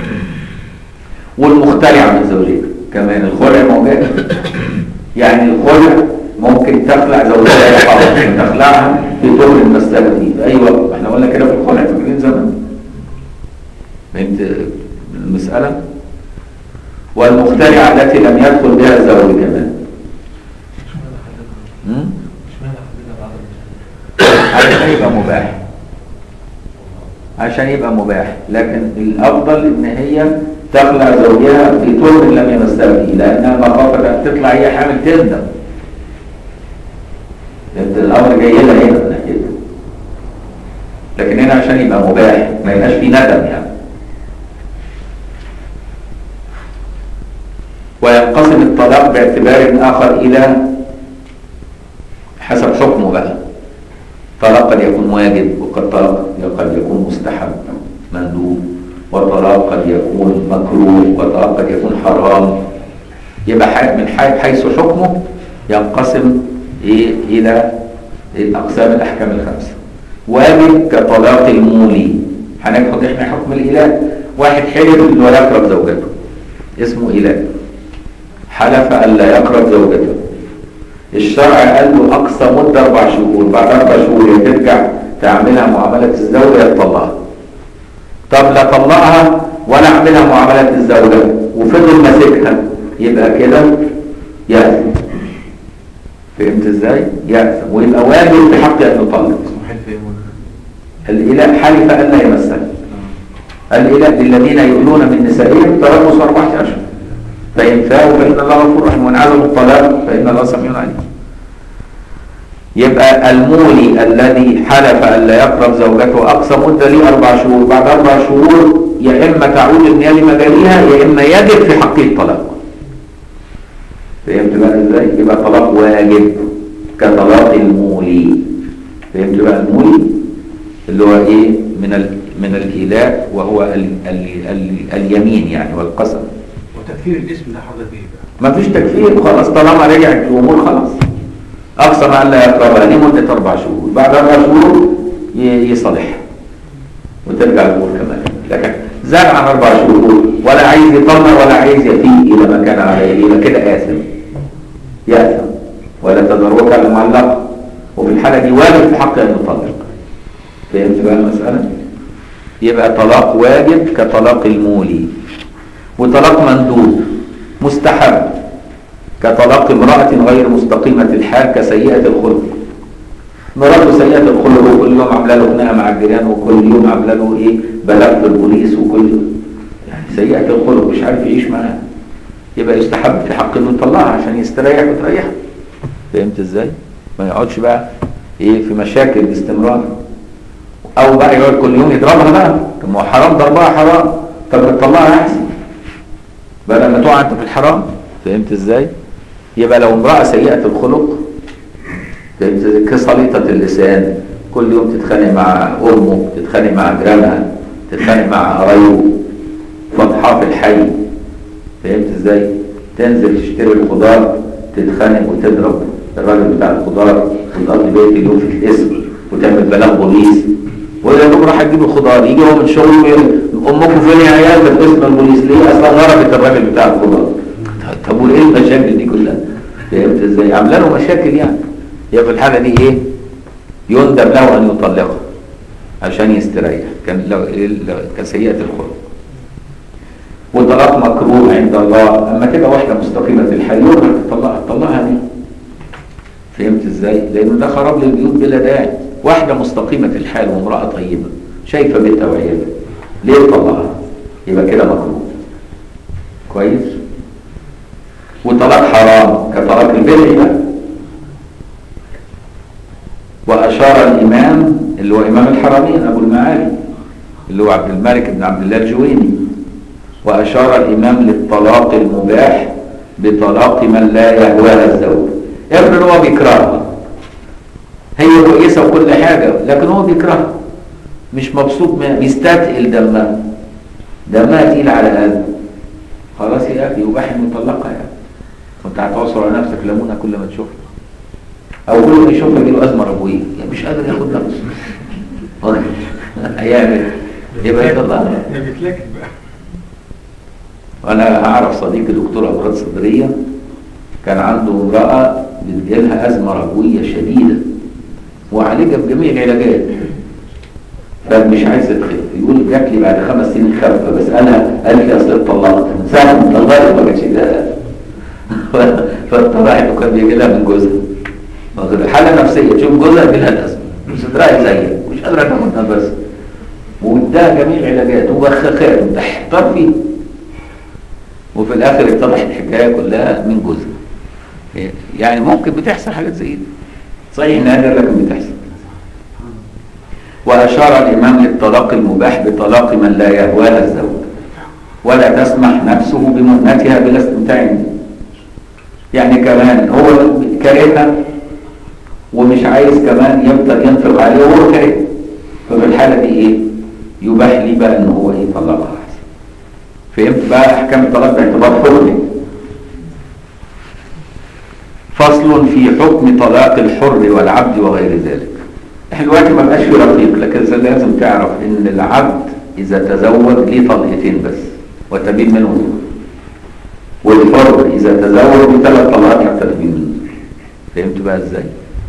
والمخترعه من زوجها كمان الخلع موجود يعني الخلع ممكن تخلع زوجها يقع تخلعها في طهر المسألة دي في اي وقت احنا قلنا كده في الخلع فاكرين زمان فهمت المسألة والمخترعة التي لم يدخل بها الزوج كمان م? عشان يبقى مباح عشان يبقى مباح لكن الافضل ان هي تخلع زوجها في طهر لم يمسها فيه لانها مخافه ان تطلع هي حامل تندم انت الامر جاي لها هنا من ناحيتها لكن هنا عشان يبقى مباح ما يبقاش فيه ندم يعني وينقسم الطلاق باعتبار اخر الى حسب حكمه بقى طلاق قد يكون واجب وقد طلاق قد يكون مستحب مندوب وطلاق قد يكون مكروه وطلاق قد يكون حرام يبقى ح- من حي- حيث حكمه ينقسم إيه إلى الأقسام الأحكام الخمسة واجب كطلاق المولي هناخد احنا حكم الإله واحد حلف انه لا يقرب زوجته اسمه إله حلف ألا يقرب زوجته الشرع قال له اقصى مده اربع شهور بعد اربع شهور يا ترجع تعملها معامله الزوجه يا تطلقها طب لا طلقها ولا اعملها معامله الزوجه وفضل ماسكها يبقى كده يأثم فهمت ازاي؟ يأثم ويبقى واجب في حق ان يطلق اسمه حلف ايه مولانا؟ الاله حلف الا يمسها الاله للذين يؤلون من نسائهم تربص اربعه اشهر فإن فاءوا فإن الله غفور رحيم وإن عزموا الطلاق فإن الله سميع عليم يبقى المولي الذي حلف أن لا يقرب زوجته أقصى مدة ليه أربع شهور بعد أربع شهور يا إما تعود المياه لمجاريها يا إما يجب في حقه الطلاق فهمت بقى إزاي؟ يبقى طلاق واجب كطلاق المولي فهمت بقى المولي اللي هو إيه من ال من الإيلاء وهو ال ال ال اليمين يعني والقسم وتكفير الاسم ده حضرتك ايه بقى؟ ما فيش تكفير خلاص طالما رجعت الامور خلاص اقصى ما لا يقربها لمده اربع شهور بعد اربع شهور ي- يصلح وترجع الامور كما هي. لكن زاد عن اربع شهور ولا عايز يطلق ولا عايز يفيء الى ما كان عليه يبقى كده اثم ياثم ولا تضرك المعلقه وفي الحاله دي واجب في حقه ان يطلق فهمت بقى المساله يبقى طلاق واجب كطلاق المولي وطلاق مندوب مستحب كطلاق امرأة غير مستقيمة الحال كسيئة الخلق مراته سيئة الخلق وكل يوم عاملة له خناقة مع الجيران وكل يوم عاملة له ايه بلاغ في البوليس وكل يعني سيئة الخلق مش عارف يعيش معاها يبقى يستحب في حق انه يطلعها عشان يستريح وتريحها فهمت ازاي؟ ما يقعدش بقى ايه في مشاكل باستمرار او بقى يقعد كل يوم يضربها بقى طب ما هو حرام ضربها حرام طب تطلعها احسن بدل ما تقع انت في الحرام فهمت ازاي يبقى لو امرأة سيئة الخلق فهمت ازاي كسليطة اللسان كل يوم تتخانق مع امه تتخانق مع جيرانها تتخانق مع قرايبه فضحاه في الحي فهمت ازاي تنزل تشتري الخضار تتخانق وتضرب الراجل بتاع الخضار وتقضي بقيه اليوم في الاسم وتعمل بلاغ بوليس ولا يوم راح تجيب الخضار يجي هو من شغله يقول امكم فين يا عيال ده في اسم البوليس ليه اصلا ضربت الراجل بتاع الخضار طب وايه المشاكل دي كلها فهمت ازاي عامله له مشاكل يعني هي في الحاله دي ايه يندب له ان يطلقها عشان يستريح كان لو لو- كسيئه الخلق وطلاق مكروه عند الله اما تبقى واحده مستقيمه الحال يقدر تطلقها تطلقها ليه فهمت ازاي لانه ده خراب للبيوت بلا داعي واحده مستقيمه الحال وامراه طيبه شايفه بيتها وعيالها ليه تطلقها يبقى كده مكروه كويس وطلاق حرام كطلاق البدع بقى واشار الامام اللي هو امام الحرمين ابو المعالي اللي هو عبد الملك بن عبد الله الجويني واشار الامام للطلاق المباح بطلاق من لا يهواها الزوج افرض هو بيكرهها هي كويسه وكل حاجه لكن هو بيكرهها مش مبسوط منها بيستثقل دمها دمها تقيل على قلبه خلاص يا اخي يباح انه يطلقها يعني وانت هتعصر على نفسك ليمونه كل ما تشوفها او كل ما يشوفها يجيله ازمه ربويه يعني مش قادر ياخد نفسه هيعمل يبقى يطلقها ده بيتلكك بقى وانا اعرف صديقي دكتور امراض صدريه كان عنده امراه بتجيلها ازمه ربويه شديده وعالجها بجميع العلاجات فمش عايزه تخف يقول جات لي بعد خمس سنين خف بسالها قال لي اصل اتطلقت من ساعه ما اتطلقت ما كانتش ده فاتطلعت وكان بيجي لها من جوزها واخد حاله نفسيه تشوف جوزها يجي لها الازمه صدرها زيك مش قادره تاخد نفس واداها جميع العلاجات وبخاخات وتحتار فيه وفي الاخر اتضح الحكايه كلها من جوزها يعني ممكن بتحصل حاجات زي دي صحيح نادر لكن بتحصل واشار الامام للطلاق المباح بطلاق من لا يهواها الزوج ولا تسمح نفسه بمهنتها بلا استمتاع به. يعني كمان هو كارهها ومش عايز كمان يفضل ينفق عليه وهو كاره ففي الحاله دي ايه يباح لي بقى ان هو ايه يطلقها احسن فهمت بقى احكام الطلاق باعتبار حكمي فصل في حكم طلاق الحر والعبد وغير ذلك احنا دلوقتي ما بقاش في رقيق لكن لازم تعرف ان العبد اذا تزوج ليه طلقتين بس وتبين منهم والحر اذا تزوج بثلاث طلقات حتى تبين منه فهمت بقى ازاي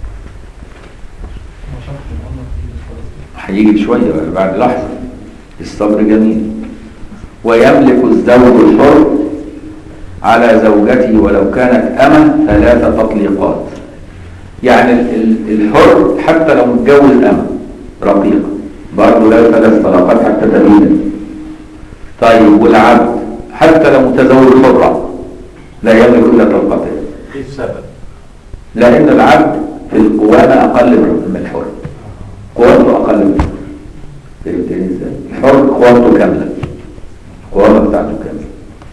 هيجي شويه بعد لحظه الصبر جميل ويملك الزوج الحر على زوجته ولو كانت أمة ثلاث تطليقات يعني ال- ال- الحر حتى لو متجوز أمة رقيقة برضه له ثلاث طلقات حتى تبين طيب والعبد حتى لو متزوج حرة لا يملك إلا طلقتين ايه السبب؟ لأن العبد في القوامة أقل من الحر قوامته أقل من الحر فهمتني ازاي؟ الحر قوامته كاملة القوامة بتاعته كاملة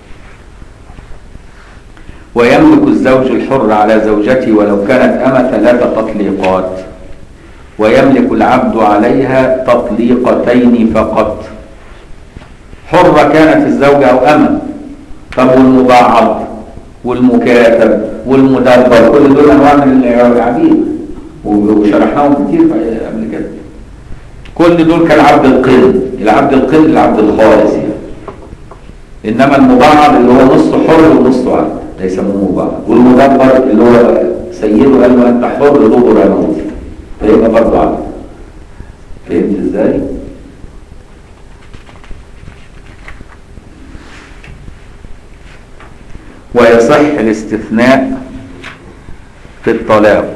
ويملك الزوج الحر على زوجته ولو كانت أمة ثلاث تطليقات ويملك العبد عليها تطليقتين فقط حرة كانت الزوجة أو أمة طب والمباعض والمكاتب والمدبر كل دول أنواع من العبيد وشرحناهم كتير قبل كده كل دول كالعبد القل العبد القل العبد الخالص يعني انما المبعض اللي هو نص حر ونص عبد ده يسموه مبعض والمدبر اللي هو سيده قال له انت حر دبر موت فيبقى برضه عبد فهمت ازاي؟ ويصح الاستثناء في الطلاق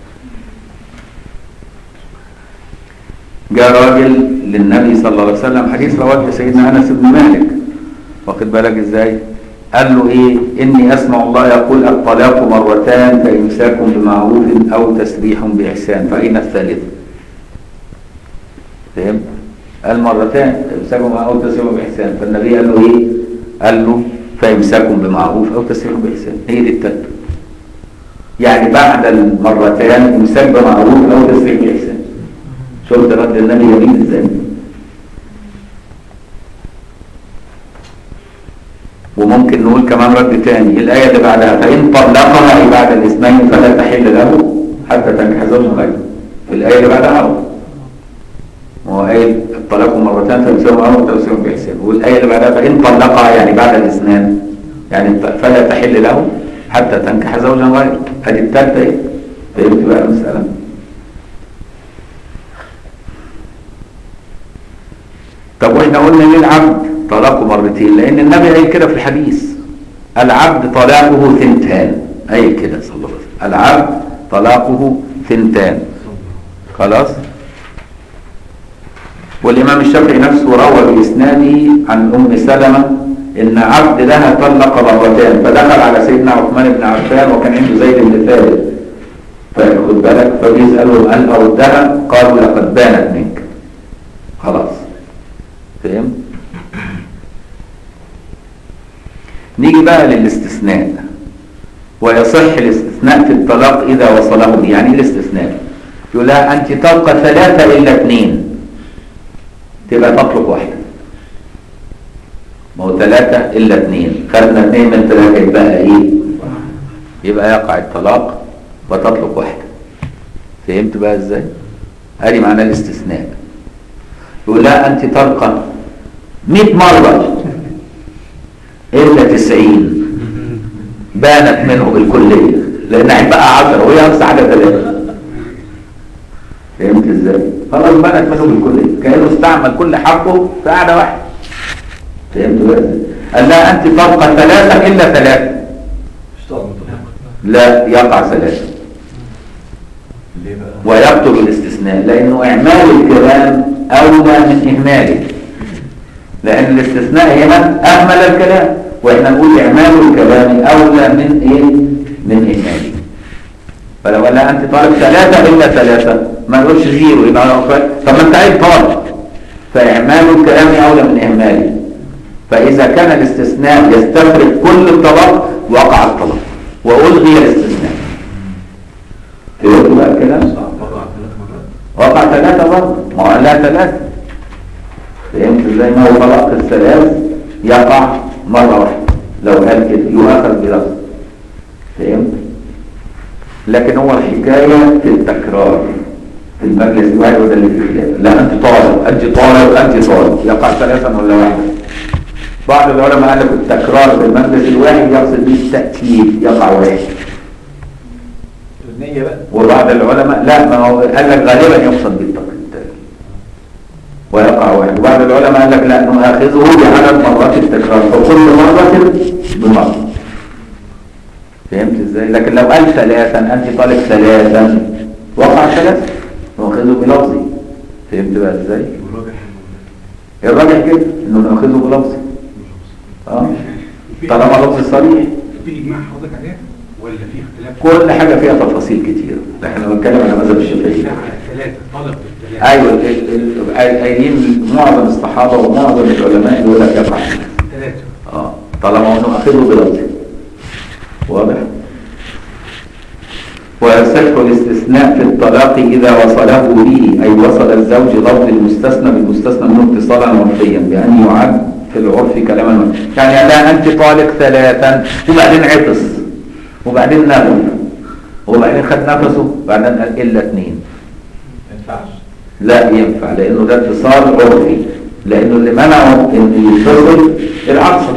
جاء راجل للنبي صلى الله عليه وسلم حديث رواه سيدنا انس بن مالك واخد بالك ازاي قال له ايه اني اسمع الله يقول الطلاق مرتان فامساك بمعروف او تسريح باحسان فاين الثالثه فهمت قال مرتان فامساك بمعروف او تسريح باحسان فالنبي قال له ايه قال له فامساك بمعروف او تسريح باحسان هي دي الثالثه يعني بعد المرتين امساك بمعروف او تسريح باحسان شفت رد النبي يمين ازاي وممكن نقول كمان رد تاني الآية اللي بعدها فإن طلقها أي بعد الاثنين فلا تحل له حتى تنكح زوجا غيره في الآية اللي بعدها أهو وهو آية الطلاق مرتان فيمسكوا معروف وتوسيهم بإحسان والآية اللي بعدها فإن طلقها يعني بعد الاثنين يعني فلا تحل له حتى تنكح زوجا غيره هذه الثالثة إيه فهمت بقى المسألة طب واحنا قلنا ليه العبد طلاقه مرتين لان النبي قال كده في الحديث العبد طلاقه ثنتان قال كده صلى الله عليه وسلم العبد طلاقه ثنتان خلاص والامام الشافعي نفسه روى باسناده عن ام سلمة ان عبد لها طلق مرتين فدخل على سيدنا عثمان بن عفان وكان عنده زيد بن ثابت فخد بالك فبيسألهم هل أردها قالوا لقد بانت منك خلاص فهمت نيجي بقى للاستثناء ويصح الاستثناء في الطلاق إذا وصله به يعني ايه الاستثناء يقول لها أنت تبقى ثلاثة إلا اثنين تبقى تطلق واحدة ما هو ثلاثة إلا اثنين خدنا اثنين من ثلاثة يبقى إيه يبقى يقع الطلاق وتطلق واحدة فهمت بقى إزاي هذه معنى الاستثناء يقول لها أنت ترقى 100 مرة إلا 90 بانت منه بالكلية لأن هيبقى 10 وهي أقصى حاجة 3 فهمت إزاي؟ خلاص بانت منه بالكلية كأنه استعمل كل حقه في قعدة واحدة فهمت بقى إزاي؟ قال لها أنت تبقى ثلاثة إلا ثلاثة اشتغل مطلق لا يقع ثلاثة ليه بقى؟ ويبطل الاستثناء لأنه إعمال الكلام أولى من إهماله لأن الاستثناء هنا أهمل الكلام وإحنا نقول إعمال الكلام أولى من إيه؟ من إهماله فلو قال لها أنت طالب ثلاثة إلا ثلاثة ما نقولش زيرو يبقى طب ما أنت عايز طالب فإعمال الكلام أولى من إهماله فإذا كان الاستثناء يستفرق كل الطلاق وقع الطلاق وألغي الاستثناء فهمت بقى الكلام؟ وضع ثلاث مرات وقع ثلاثة برضه ما هو لا ثلاثة فهمت ازاي ما هو طلاق الثلاث يقع مرة واحدة لو قال كده يؤخذ بلفظ فهمت لكن هو الحكاية في التكرار في المجلس الواحد وده اللي فيه خلاف لا انت طالب انت طالب انت طالب يقع ثلاثا ولا واحدة بعض العلماء قال لك التكرار في المجلس الواحد يقصد به التأكيد يقع واحد النية بقى وبعض العلماء لا ما هو قال لك غالبا يقصد بالتقليد ويقع واحد وبعض العلماء قال لك لا نؤاخذه بعدد مرات التكرار فكل مرة بمرة فهمت ازاي لكن لو قال ثلاثا انت طالب ثلاثا وقع ثلاثا نؤاخذه بلفظي فهمت بقى ازاي والراجح إنه- الراجح كده انه نؤاخذه بلفظي اه في- طالما لفظ صريح في اجماع حضرتك عليها ولا في اختلاف كل حاجة فيها تفاصيل كتير احنا بنتكلم على مذهب الشافعي لا على الثلاثة طلب بالثلاثة ايوه ال- ال- قايلين معظم الصحابة ومعظم العلماء يقول لك يقع ثلاثة اه طالما انه اخذه بلفظه واضح ويصح الاستثناء في الطلاق اذا وصله به اي وصل الزوج لفظ المستثنى بالمستثنى منه اتصالا عرفيا بان يعد في العرف كلاما عرفيا. يعني قال لها انت طالق ثلاثا وبعدين عطس وبعدين نغم وبعدين خد نفسه وبعدين قال الا اثنين ما ينفعش لا ينفع لانه ده اتصال عرفي لانه اللي منعه ان يتصل العطسه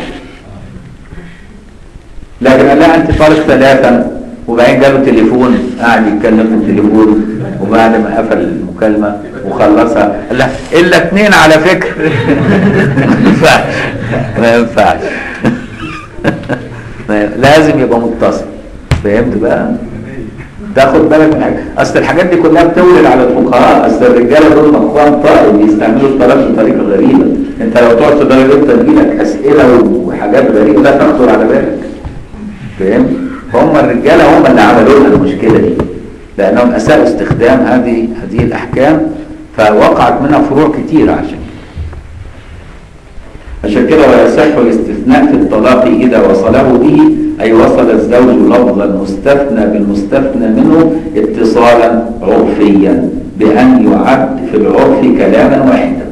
لكن قال لها انت طالق ثلاثا وبعدين جاله تليفون قاعد يتكلم في التليفون وبعد ما قفل المكالمه وخلصها قال لها الا اثنين على فكره ما ينفعش ما ينفعش ما- لازم يبقى متصل فهمت بقى؟ تاخد بالك من حاجه اصل الحاجات دي كلها بتولد على الفقهاء اصل الرجاله دول مقام طائب بيستعملوا الطلاق بطريقه غريبه انت لو تقعد تدرج انت تجيلك اسئله وحاجات غريبه لا تخطر على بالك فاهم هم الرجاله هم اللي عملوا لنا المشكله دي لانهم اساءوا استخدام هذه هذه الاحكام فوقعت منها فروع كتيره عشان عشان كده ويصح الاستثناء في الطلاق إذا وصله به أي وصل الزوج لفظ المستثنى بالمستثنى منه اتصالا عرفيا بأن يعد في العرف كلاما واحدا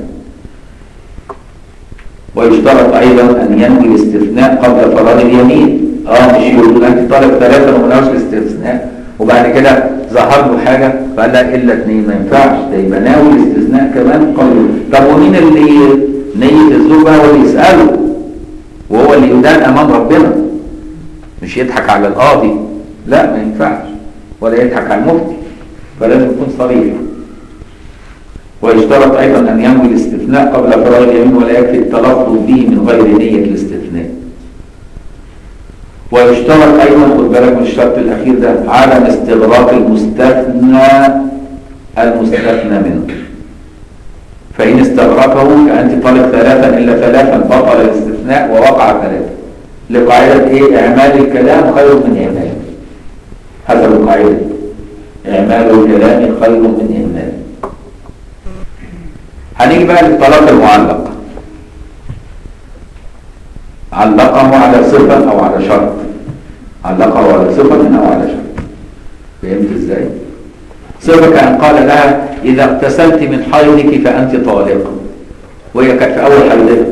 ويشترط أيضا أن ينوي الاستثناء قبل فراغ اليمين اه مش يقول أنت طالب ثلاثة وما ناويش الاستثناء وبعد كده ظهر له حاجة فقال لا إلا اثنين ما ينفعش ده يبقى ناوي الاستثناء كمان قبل طب ومين اللي نية الزوج بقى هو اللي يسأله وهو اللي يدان أمام ربنا مش يضحك على القاضي لا ما ينفعش ولا يضحك على المفتي فلازم يكون صريح ويشترط أيضا أن ينوي الاستثناء قبل فراغ اليمين ولا يكفي التلفظ به من غير نية الاستثناء ويشترط أيضا خد بالك من الشرط الأخير ده عدم استغراق المستثنى المستثنى منه فإن استغرقه كأنت طالق ثلاثا إلا ثلاثا بطل الاستثناء ووقع ثلاثا لقاعدة إيه إعمال الكلام خير من إعماله حسب القاعدة إعمال الكلام خير من إهماله هنيجي بقى للطلاق المعلق علقه على صفة أو على شرط علقه على صفة أو على شرط فهمت إزاي؟ صفة كان قال لها إذا اغتسلت من حيضك فأنت طالق وهي كانت في أول حيضها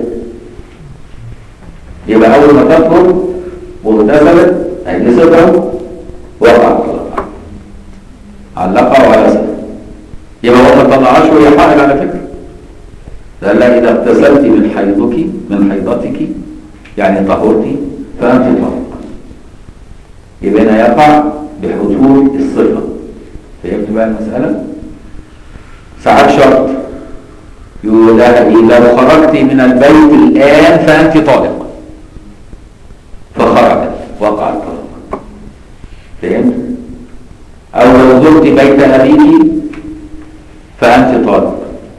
يبقى أول ما تطهر واغتسلت أي صفة وقع الطلاق علقه على صفة يبقى هو ما طلعهاش وهي حائض على فكرة قال لها إذا اغتسلت من حيضك من حيضتك يعني طهرتي فأنت طالق يبقى هنا يقع بحصول الصفة فهمت بقى المسألة؟ ساعات شرط يقول لها إيه لو خرجت من البيت الآن فأنت طالق فخرجت وقع الطلاق فهمت؟ أو لو زرت بيت أبيك فأنت طالق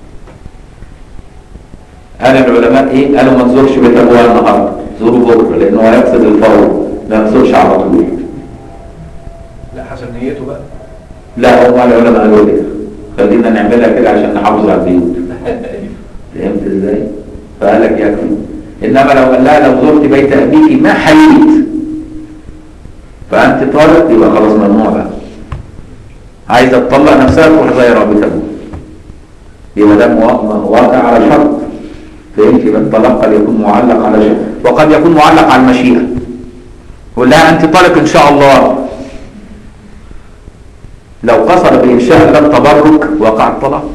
قال العلماء إيه؟ قالوا ما تزورش بيت أبوها النهاردة زوروا بكرة لأنه هيقصد الفور ما يقصدش على طول لا حسب نيته بقى لا هم العلماء قالوا كده خلينا نعملها كده عشان نحافظ على البيوت فهمت ازاي؟ فقال لك يكفي انما لو قال لها لو زرت بيت ابيك ما حييت فانت طالق يبقى خلاص ممنوع بقى عايزه تطلق نفسها تروح زي بيت ابوها يبقى ده موا- واقع على شرط فهمت يبقى الطلاق قد يكون معلق على شرط وقد يكون معلق على المشيئه يقول لها انت طالق ان شاء الله لو قصد بإنشاء باب تبرك وقع الطلاق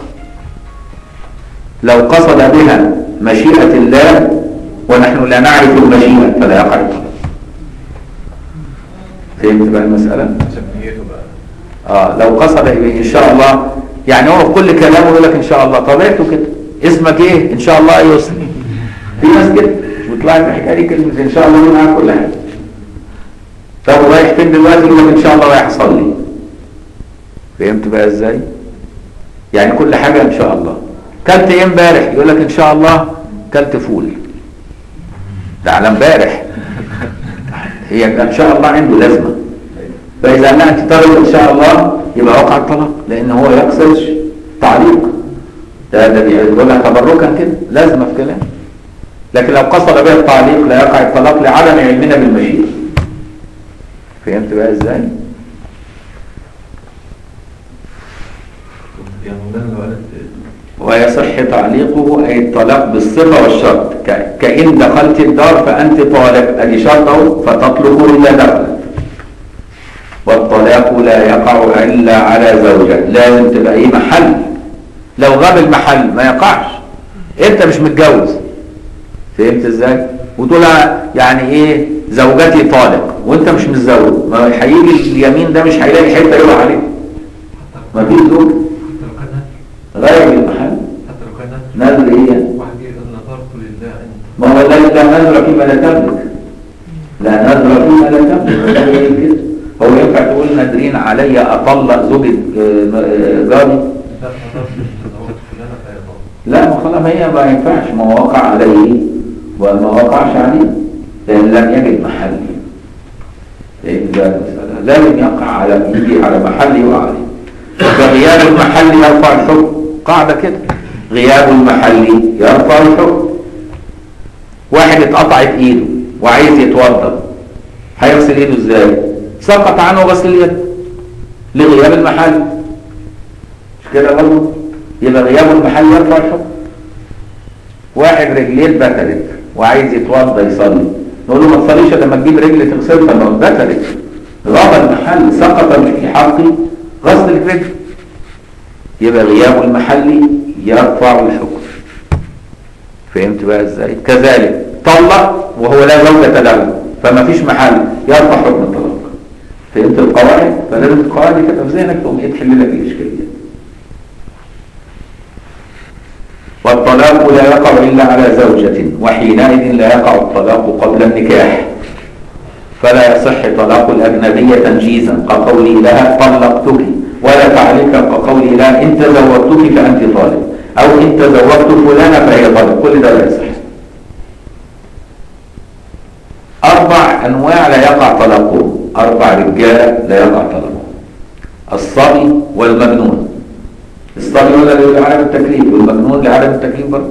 لو قصد بها مشيئة الله ونحن لا نعرف المشيئة فلا يقع الطلاق فهمت بقى المسألة؟ حسب نيته بقى آه لو قصد به إن شاء الله يعني هو في كل كلامه يقول لك إن شاء الله طبيعته كده اسمك إيه؟ إن شاء الله يسر في ناس كده ويطلع لك الحكاية دي كلمة إن شاء الله دي معاك كل حاجة طب رايح فين دلوقتي يقول لك إن شاء الله رايح أصلي فهمت بقى إزاي؟ يعني كل حاجة إن شاء الله كلت إيه امبارح؟ يقول لك إن شاء الله كلت فول ده على امبارح هي ان شاء الله عنده لازمه فاذا قال لها انت طالب ان شاء الله يبقى وقع الطلاق لان هو يقصد تعليق ده ده بيقول لها تبركا كده لازمه في كلام لكن لو قصد بها التعليق لا يقع الطلاق لعدم علمنا بالمشيئه فهمت بقى ازاي؟ يعني مولانا لو قالت ويصح تعليقه أي الطلاق بالصفة والشرط ك- كإن دخلت الدار فأنت طالق أدي شرطه فتطلق إذا دخلت والطلاق لا يقع إلا على زوجة لازم تبقى إيه محل لو غاب المحل ما يقعش أنت مش متجوز فهمت إزاي؟ وتقول لها يعني إيه زوجتي طالق وأنت مش متزوج ما هيجي اليمين ده مش هيلاقي حتة يقع عليه ما فيش زوج حتى لو كان نفل غير المحل حتى لو كان نفل نذر إيه يعني؟ واحد يقول نظرت لله انت ما هو لا لا نذر فيما لا تملك لا نذر فيما لا تملك هو يقول كده. هو ينفع تقول نادرين علي اطلق زوجة آه، آه، جاري لا نظرت تزوجت فلانة فهي طالب لا ما خلاص هي ما ينفعش ما وقع عليه وما وقعش عليه لان لم يجد محل إيه ده المسألة. لازم يقع على يجي على محل يقع عليه فغياب المحل يرفع الحكم قاعدة كده غياب المحل يرفع الحكم واحد اتقطعت ايده وعايز يتوضا هيغسل ايده ازاي سقط عنه غسل اليد لغياب المحل مش كده برضه يبقى غياب المحل يرفع الحكم واحد رجليه اتبترت وعايز يتوضا يصلي نقول له ما تصليش لما تجيب رجل تغسلها ما اتبترت غاب المحل سقط في حقي غسل الرجل يبقى غياب المحل يرفع الحكم فهمت بقى ازاي كذلك طلق وهو لا زوجة له فما فيش محل يرفع حكم الطلاق فهمت القواعد فلازم القواعد دي تبقى في ذهنك تقوم ايه تحل لك الاشكاليه والطلاق لا يقع الا على زوجة وحينئذ لا يقع الطلاق قبل النكاح فلا يصح طلاق الأجنبية تنجيزا كقوله لها طلقتك ولا تعليق كقوله لها إن تزوجتك فأنت طالب أو إن تزوجت فلانة فهي طالب كل ده لا يصح أربع أنواع لا يقع طلاقهم أربع رجال لا يقع طلاقهم الصبي والمجنون الصبي ولا لعدم التكليف والمجنون لعدم التكليف برضه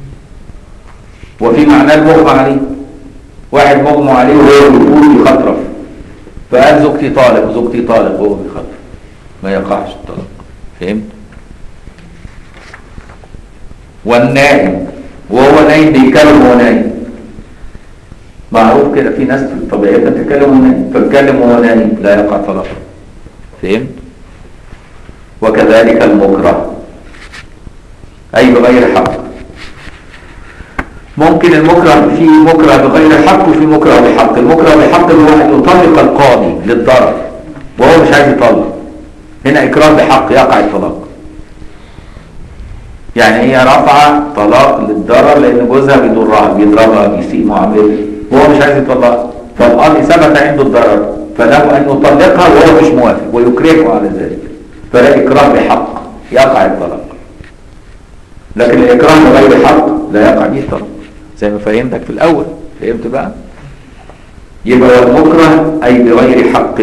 وفي معناه المغمى عليه واحد مغمى عليه وهو بيقول بيخطرف فقال زوجتي طالق زوجتي طالق وهو بيخطرف ما يقعش الطلاق فهمت والنائم وهو نايم بيتكلم وهو نايم معروف كده في ناس في الطبيعية بتتكلم وهو نايم فاتكلم وهو نايم لا يقع طلاق فهمت وكذلك المكره أي بغير حق ممكن المكره في مكره بغير حق وفي مكره بحق المكره بحق اللي هو أن يطلق القاضي للضرر وهو مش عايز يطلق هنا إكراه بحق يقع الطلاق يعني هي رافعة طلاق للضرر لأن جوزها بيضرها بيضربها بيسيء معاملتها وهو مش عايز يطلقها فالقاضي ثبت عنده الضرر فله أن يطلقها وهو مش موافق ويكرهه على ذلك فلا إكراه بحق يقع الطلاق لكن الإكراه بغير حق لا يقع به الطلاق زي ما فهمتك في الأول فهمت بقى يبقى المكره أي بغير حق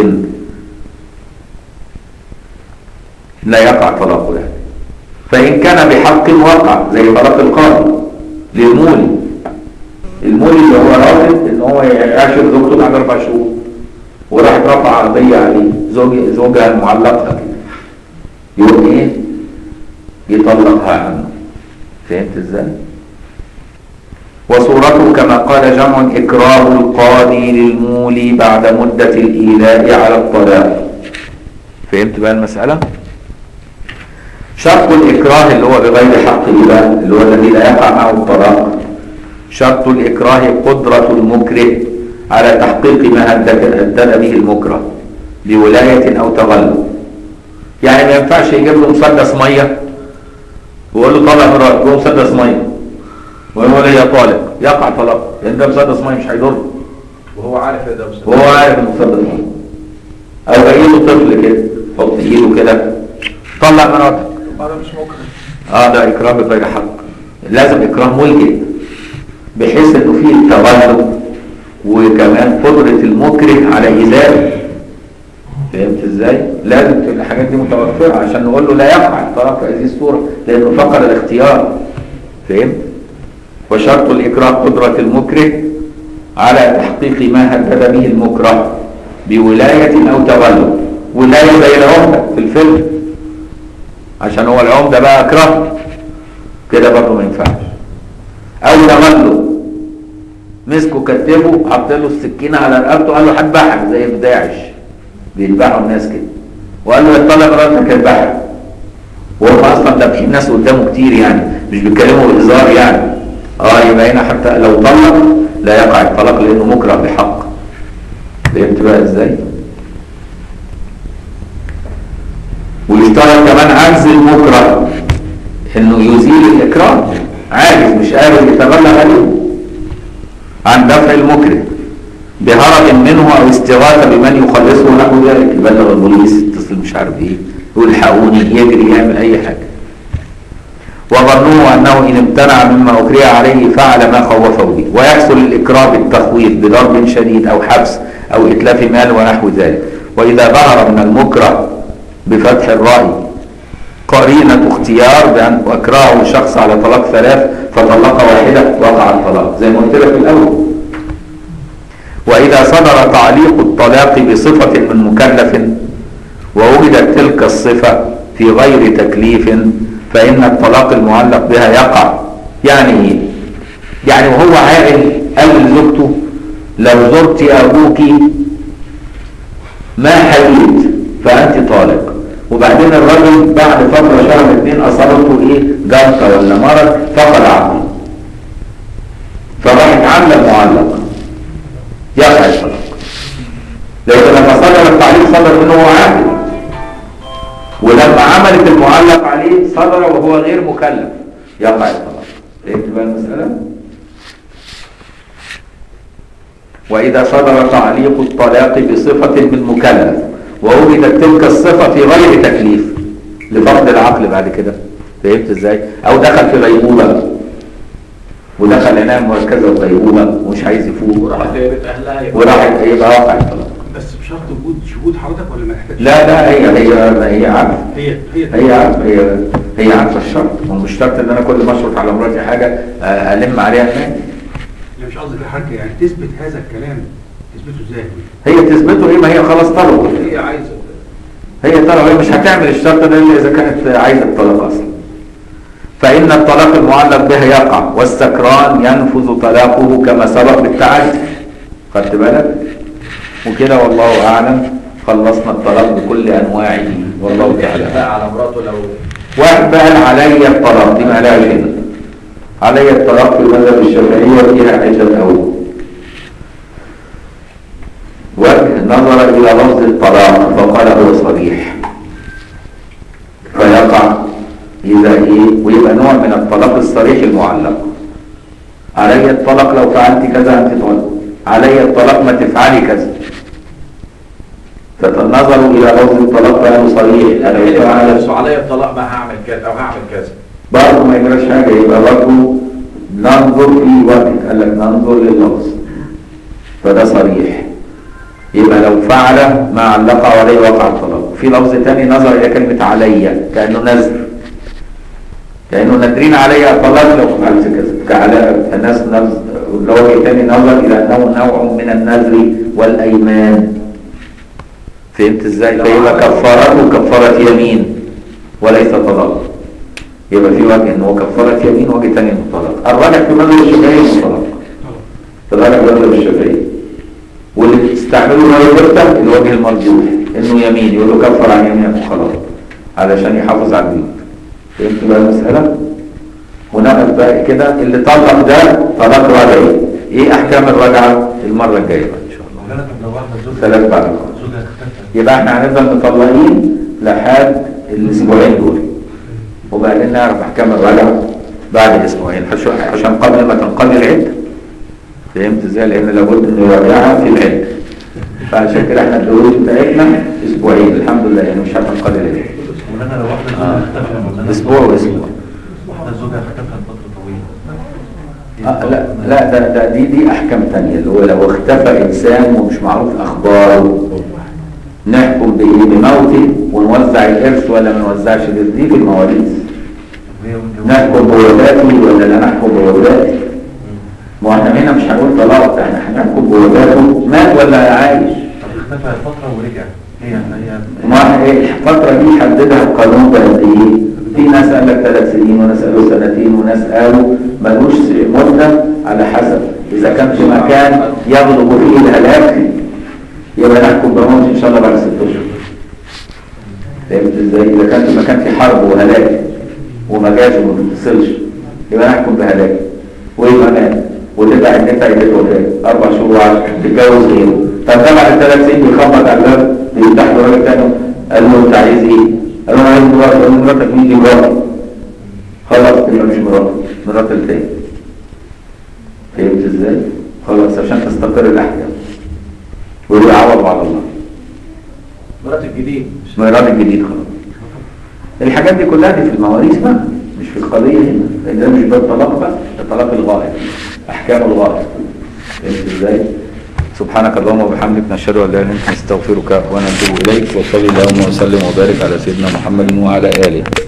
لا يقع طلاقه يعني فإن كان بحق وقع زي طلاق القاضي للمولي المولي اللي هو رافض ان هو يعاشر زوجته بعد اربع شهور وراح رفع قضيه عليه زوج زوجها المعلقه كده يقول ايه يطلقها عنه فهمت ازاي وصورته كما قال جمع اكراه القاضي للمولي بعد مده الايلاء على الطلاق فهمت بقى المساله شرط الإكراه اللي هو بغير حق بقى اللي هو الذي لا يقع معه الطلاق شرط الإكراه قدرة المكره على تحقيق ما هدد به المكره بولاية أو تغلب يعني ما ينفعش يجيب له مسدس مية ويقول له طلع مرات جوه مسدس مية ويقول هي طالق يقع طلاق لأن ده مسدس مية مش هيضره وهو عارف ان ده مستقبل وهو عارف انه مسدس مية أو جاي له طفل كده حط إيده كده طلع مراتك هذا مش مكره اه ده اكراه بغير حق لازم اكراه ملجئ بحيث انه فيه التغلب وكمان قدرة المكره على إزالة فهمت ازاي؟ لازم تبقى الحاجات دي متوفرة عشان نقول له لا يقع الطلاق في هذه الصورة لأنه فقد الاختيار فهمت؟ وشرط الإكراه قدرة المكره على تحقيق ما هدد به المكره بولاية أو تولد ولاية زي العمدة في الفيلم عشان هو العمدة بقى أكره كده برضه ما ينفعش أو تولد مسكوا كتفه حط له السكينة على رقبته قال له هذبحك زي في داعش بيذبحوا الناس كده وقال له اطلع مراتك اذبحك وهم اصلا دابحين ناس قدامه كتير يعني مش بيتكلموا بهزار يعني اه يبقى هنا حتى لو طلق لا يقع الطلاق لانه مكره بحق فهمت بقى ازاي؟ ويشترط كمان عجز المكره انه يزيل الاكراه عاجز مش قادر يتغلب عليه عن دفع المكره بهرب منه او استغاثه بمن يخلصه نحو ذلك يبلغ البوليس يتصل مش عارف ايه يقول الحقوني يجري يعمل اي حاجه وظنوه انه ان امتنع مما اكره عليه فعل ما خوفه به ويحصل الاكراه بالتخويف بضرب شديد او حبس او اتلاف مال ونحو ذلك واذا ظهر من المكره بفتح الراي قرينة اختيار بأن أكرهه شخص على طلاق ثلاث فطلق واحدة وقع الطلاق زي ما قلت لك في الأول وإذا صدر تعليق الطلاق بصفة من مكلف ووجدت تلك الصفة في غير تكليف فإن الطلاق المعلق بها يقع يعني إيه؟ يعني وهو عاقل قال لزوجته لو زرت أبوك ما حييت فأنت طالق وبعدين الرجل بعد فترة شهر اتنين أصابته إيه جلطة ولا مرض فقد عقله فراح يتعلم معلق يقع الطلاق لكن لما صدر التعليق صدر منه هو عاقل ولما عملت المعلق عليه صدر وهو غير مكلف يقع الطلاق فهمت بقى المسألة؟ وإذا صدر تعليق الطلاق بصفة من مكلف ووجدت تلك الصفة في غير تكليف لفقد العقل بعد كده فهمت ازاي؟ أو دخل في غيبوبة ودخل عناية مركزة وغيبوبة ومش عايز يفوق وراحت هي بيت اهلها يبقى وراح يبقى واقع الطلاق بس بشرط وجود شهود حضرتك ولا ما تحتاجش؟ لا لا هي هي هي عارفة هي هي هي عارفة هي هي عارفة الشرط هو مش شرط ان انا كل ما اشرط على مراتي حاجة آه، الم عليها المال لا مش قصدي في حاجه يعني تثبت هذا الكلام تثبته ازاي؟ هي تثبته ايه ما هي خلاص طلبت هي عايزه هي طلب هي مش هتعمل الشرط ده الا اذا كانت عايزه الطلاق اصلا فان الطلاق المعلق به يقع والسكران ينفذ طلاقه كما سبق بالتعدي خدت بالك وكده والله اعلم خلصنا الطلاق بكل انواعه والله تعالى أعلم. بقى على مراته لو واحد بقى علي الطلاق دي ما لهاش هنا علي الطلاق في المذهب الشافعية فيها عدة أوجه وجه نظر إلى لفظ الطلاق فقال هو صريح فيقع إذا إيه ويبقى نوع من الطلاق الصريح المعلق علي الطلاق لو فعلت كذا أنت طالق علي الطلاق ما تفعلي كذا فنظروا إلى لفظ الطلاق فقالوا صريح لا لو اللي على فعل نفسه عليا الطلاق ما هعمل كذا او هعمل كذا برضه ما يجراش حاجة يبقى برضه ننظر في وجه قال لك ننظر لللفظ فده صريح يبقى لو فعل ما علق عليه وقع الطلاق في لفظ تاني نظر الى كلمة علي كأنه نذر كأنه نادرين علي الطلاق لو فعلت كذا كعلى الناس نفس لو تاني نظر الى انه نوع من النذر والايمان فهمت ازاي لو فيبقى عمل- كفارته كفارة يمين وليس طلاق يبقى في وجه ان هو كفارة يمين وجه تاني انه طلاق الراجح في مذهب الشافعي انه طلاق في الراجح في مذهب الشافعي واللي بتستعمله ما يفتح الوجه المرجوح انه يمين يقول له كفر عن يمينك وخلاص علشان يحافظ على البيوت فهمت بقى المسألة؟ ونقف بقى كده اللي طلق ده طلاق رجعي ايه احكام الرجعة المرة الجاية بقى ان شاء الله مولانا طب لو واحدة زوجها ثلاث بعد زوجها اختفى يبقى احنا هنفضل مطلقين لحد الاسبوعين دول وبعدين نعرف احكام الرجعه بعد اسبوعين عشان عشان قبل ما تنقضي العده فهمت ازاي لان لابد انه يراجعها في العده فعشان كده احنا الدروس بتاعتنا اسبوعين الحمد لله يعني مش هتنقضي العده مولانا لو واحدة زوجها اختفى يا مولانا اسبوع واسبوع واحدة زوجها اختفى لفترة طويلة آه لا لا ده, ده دي دي احكام تانية اللي هو لو اختفى انسان ومش معروف اخباره نحكم بايه بموته ونوزع الارث ولا ما نوزعش الارث دي في المواريث وهي والجواز. نحكم بوفاته ولا لا نحكم بوفاته ما احنا هنا مش هنقول طلاق احنا هنحكم بوفاته مات ولا عايش طب اختفى فترة ورجع هي هي ما احنا ايه الفترة دي حددها القانون بقد ايه في ناس قال لك ثلاث سنين وناس قالوا سنتين وناس قالوا ملوش مدة على حسب اذا كان في مكان يغلب فيه الهلاك يبقى نحكم بموت ان شاء الله بعد ست اشهر فهمت ازاي اذا كان في مكان في حرب وهلاك وما جاش وما بيتصلش يبقى نحكم بهلاك ويبقى مات وترجع النفع يبقى وفاه اربع شهور وعشرة تتجوز غيره طب ده بعد ثلاث سنين بيخبط على الباب بيفتح له راجل تاني قال له انت عايز ايه؟ قال له انا عايز مراتي قال له مراتك مين دي مراتي خلاص تبقى مش مراتي مرات التاني فهمت ازاي؟ خلاص عشان تستقر الاحكام ويقول عوض على الله مرات الجديد مرات الجديد خلاص الحاجات دي كلها دي في المواريث بقى مش في القضية هنا لأن ده مش باب طلاق بقى ده طلاق الغائب أحكام الغائب فهمت ازاي؟ سبحانك اللهم وبحمدك نشهد ان لا اله الا انت نستغفرك ونتوب اليك وصلي اللهم وسلم وبارك على سيدنا محمد وعلى اله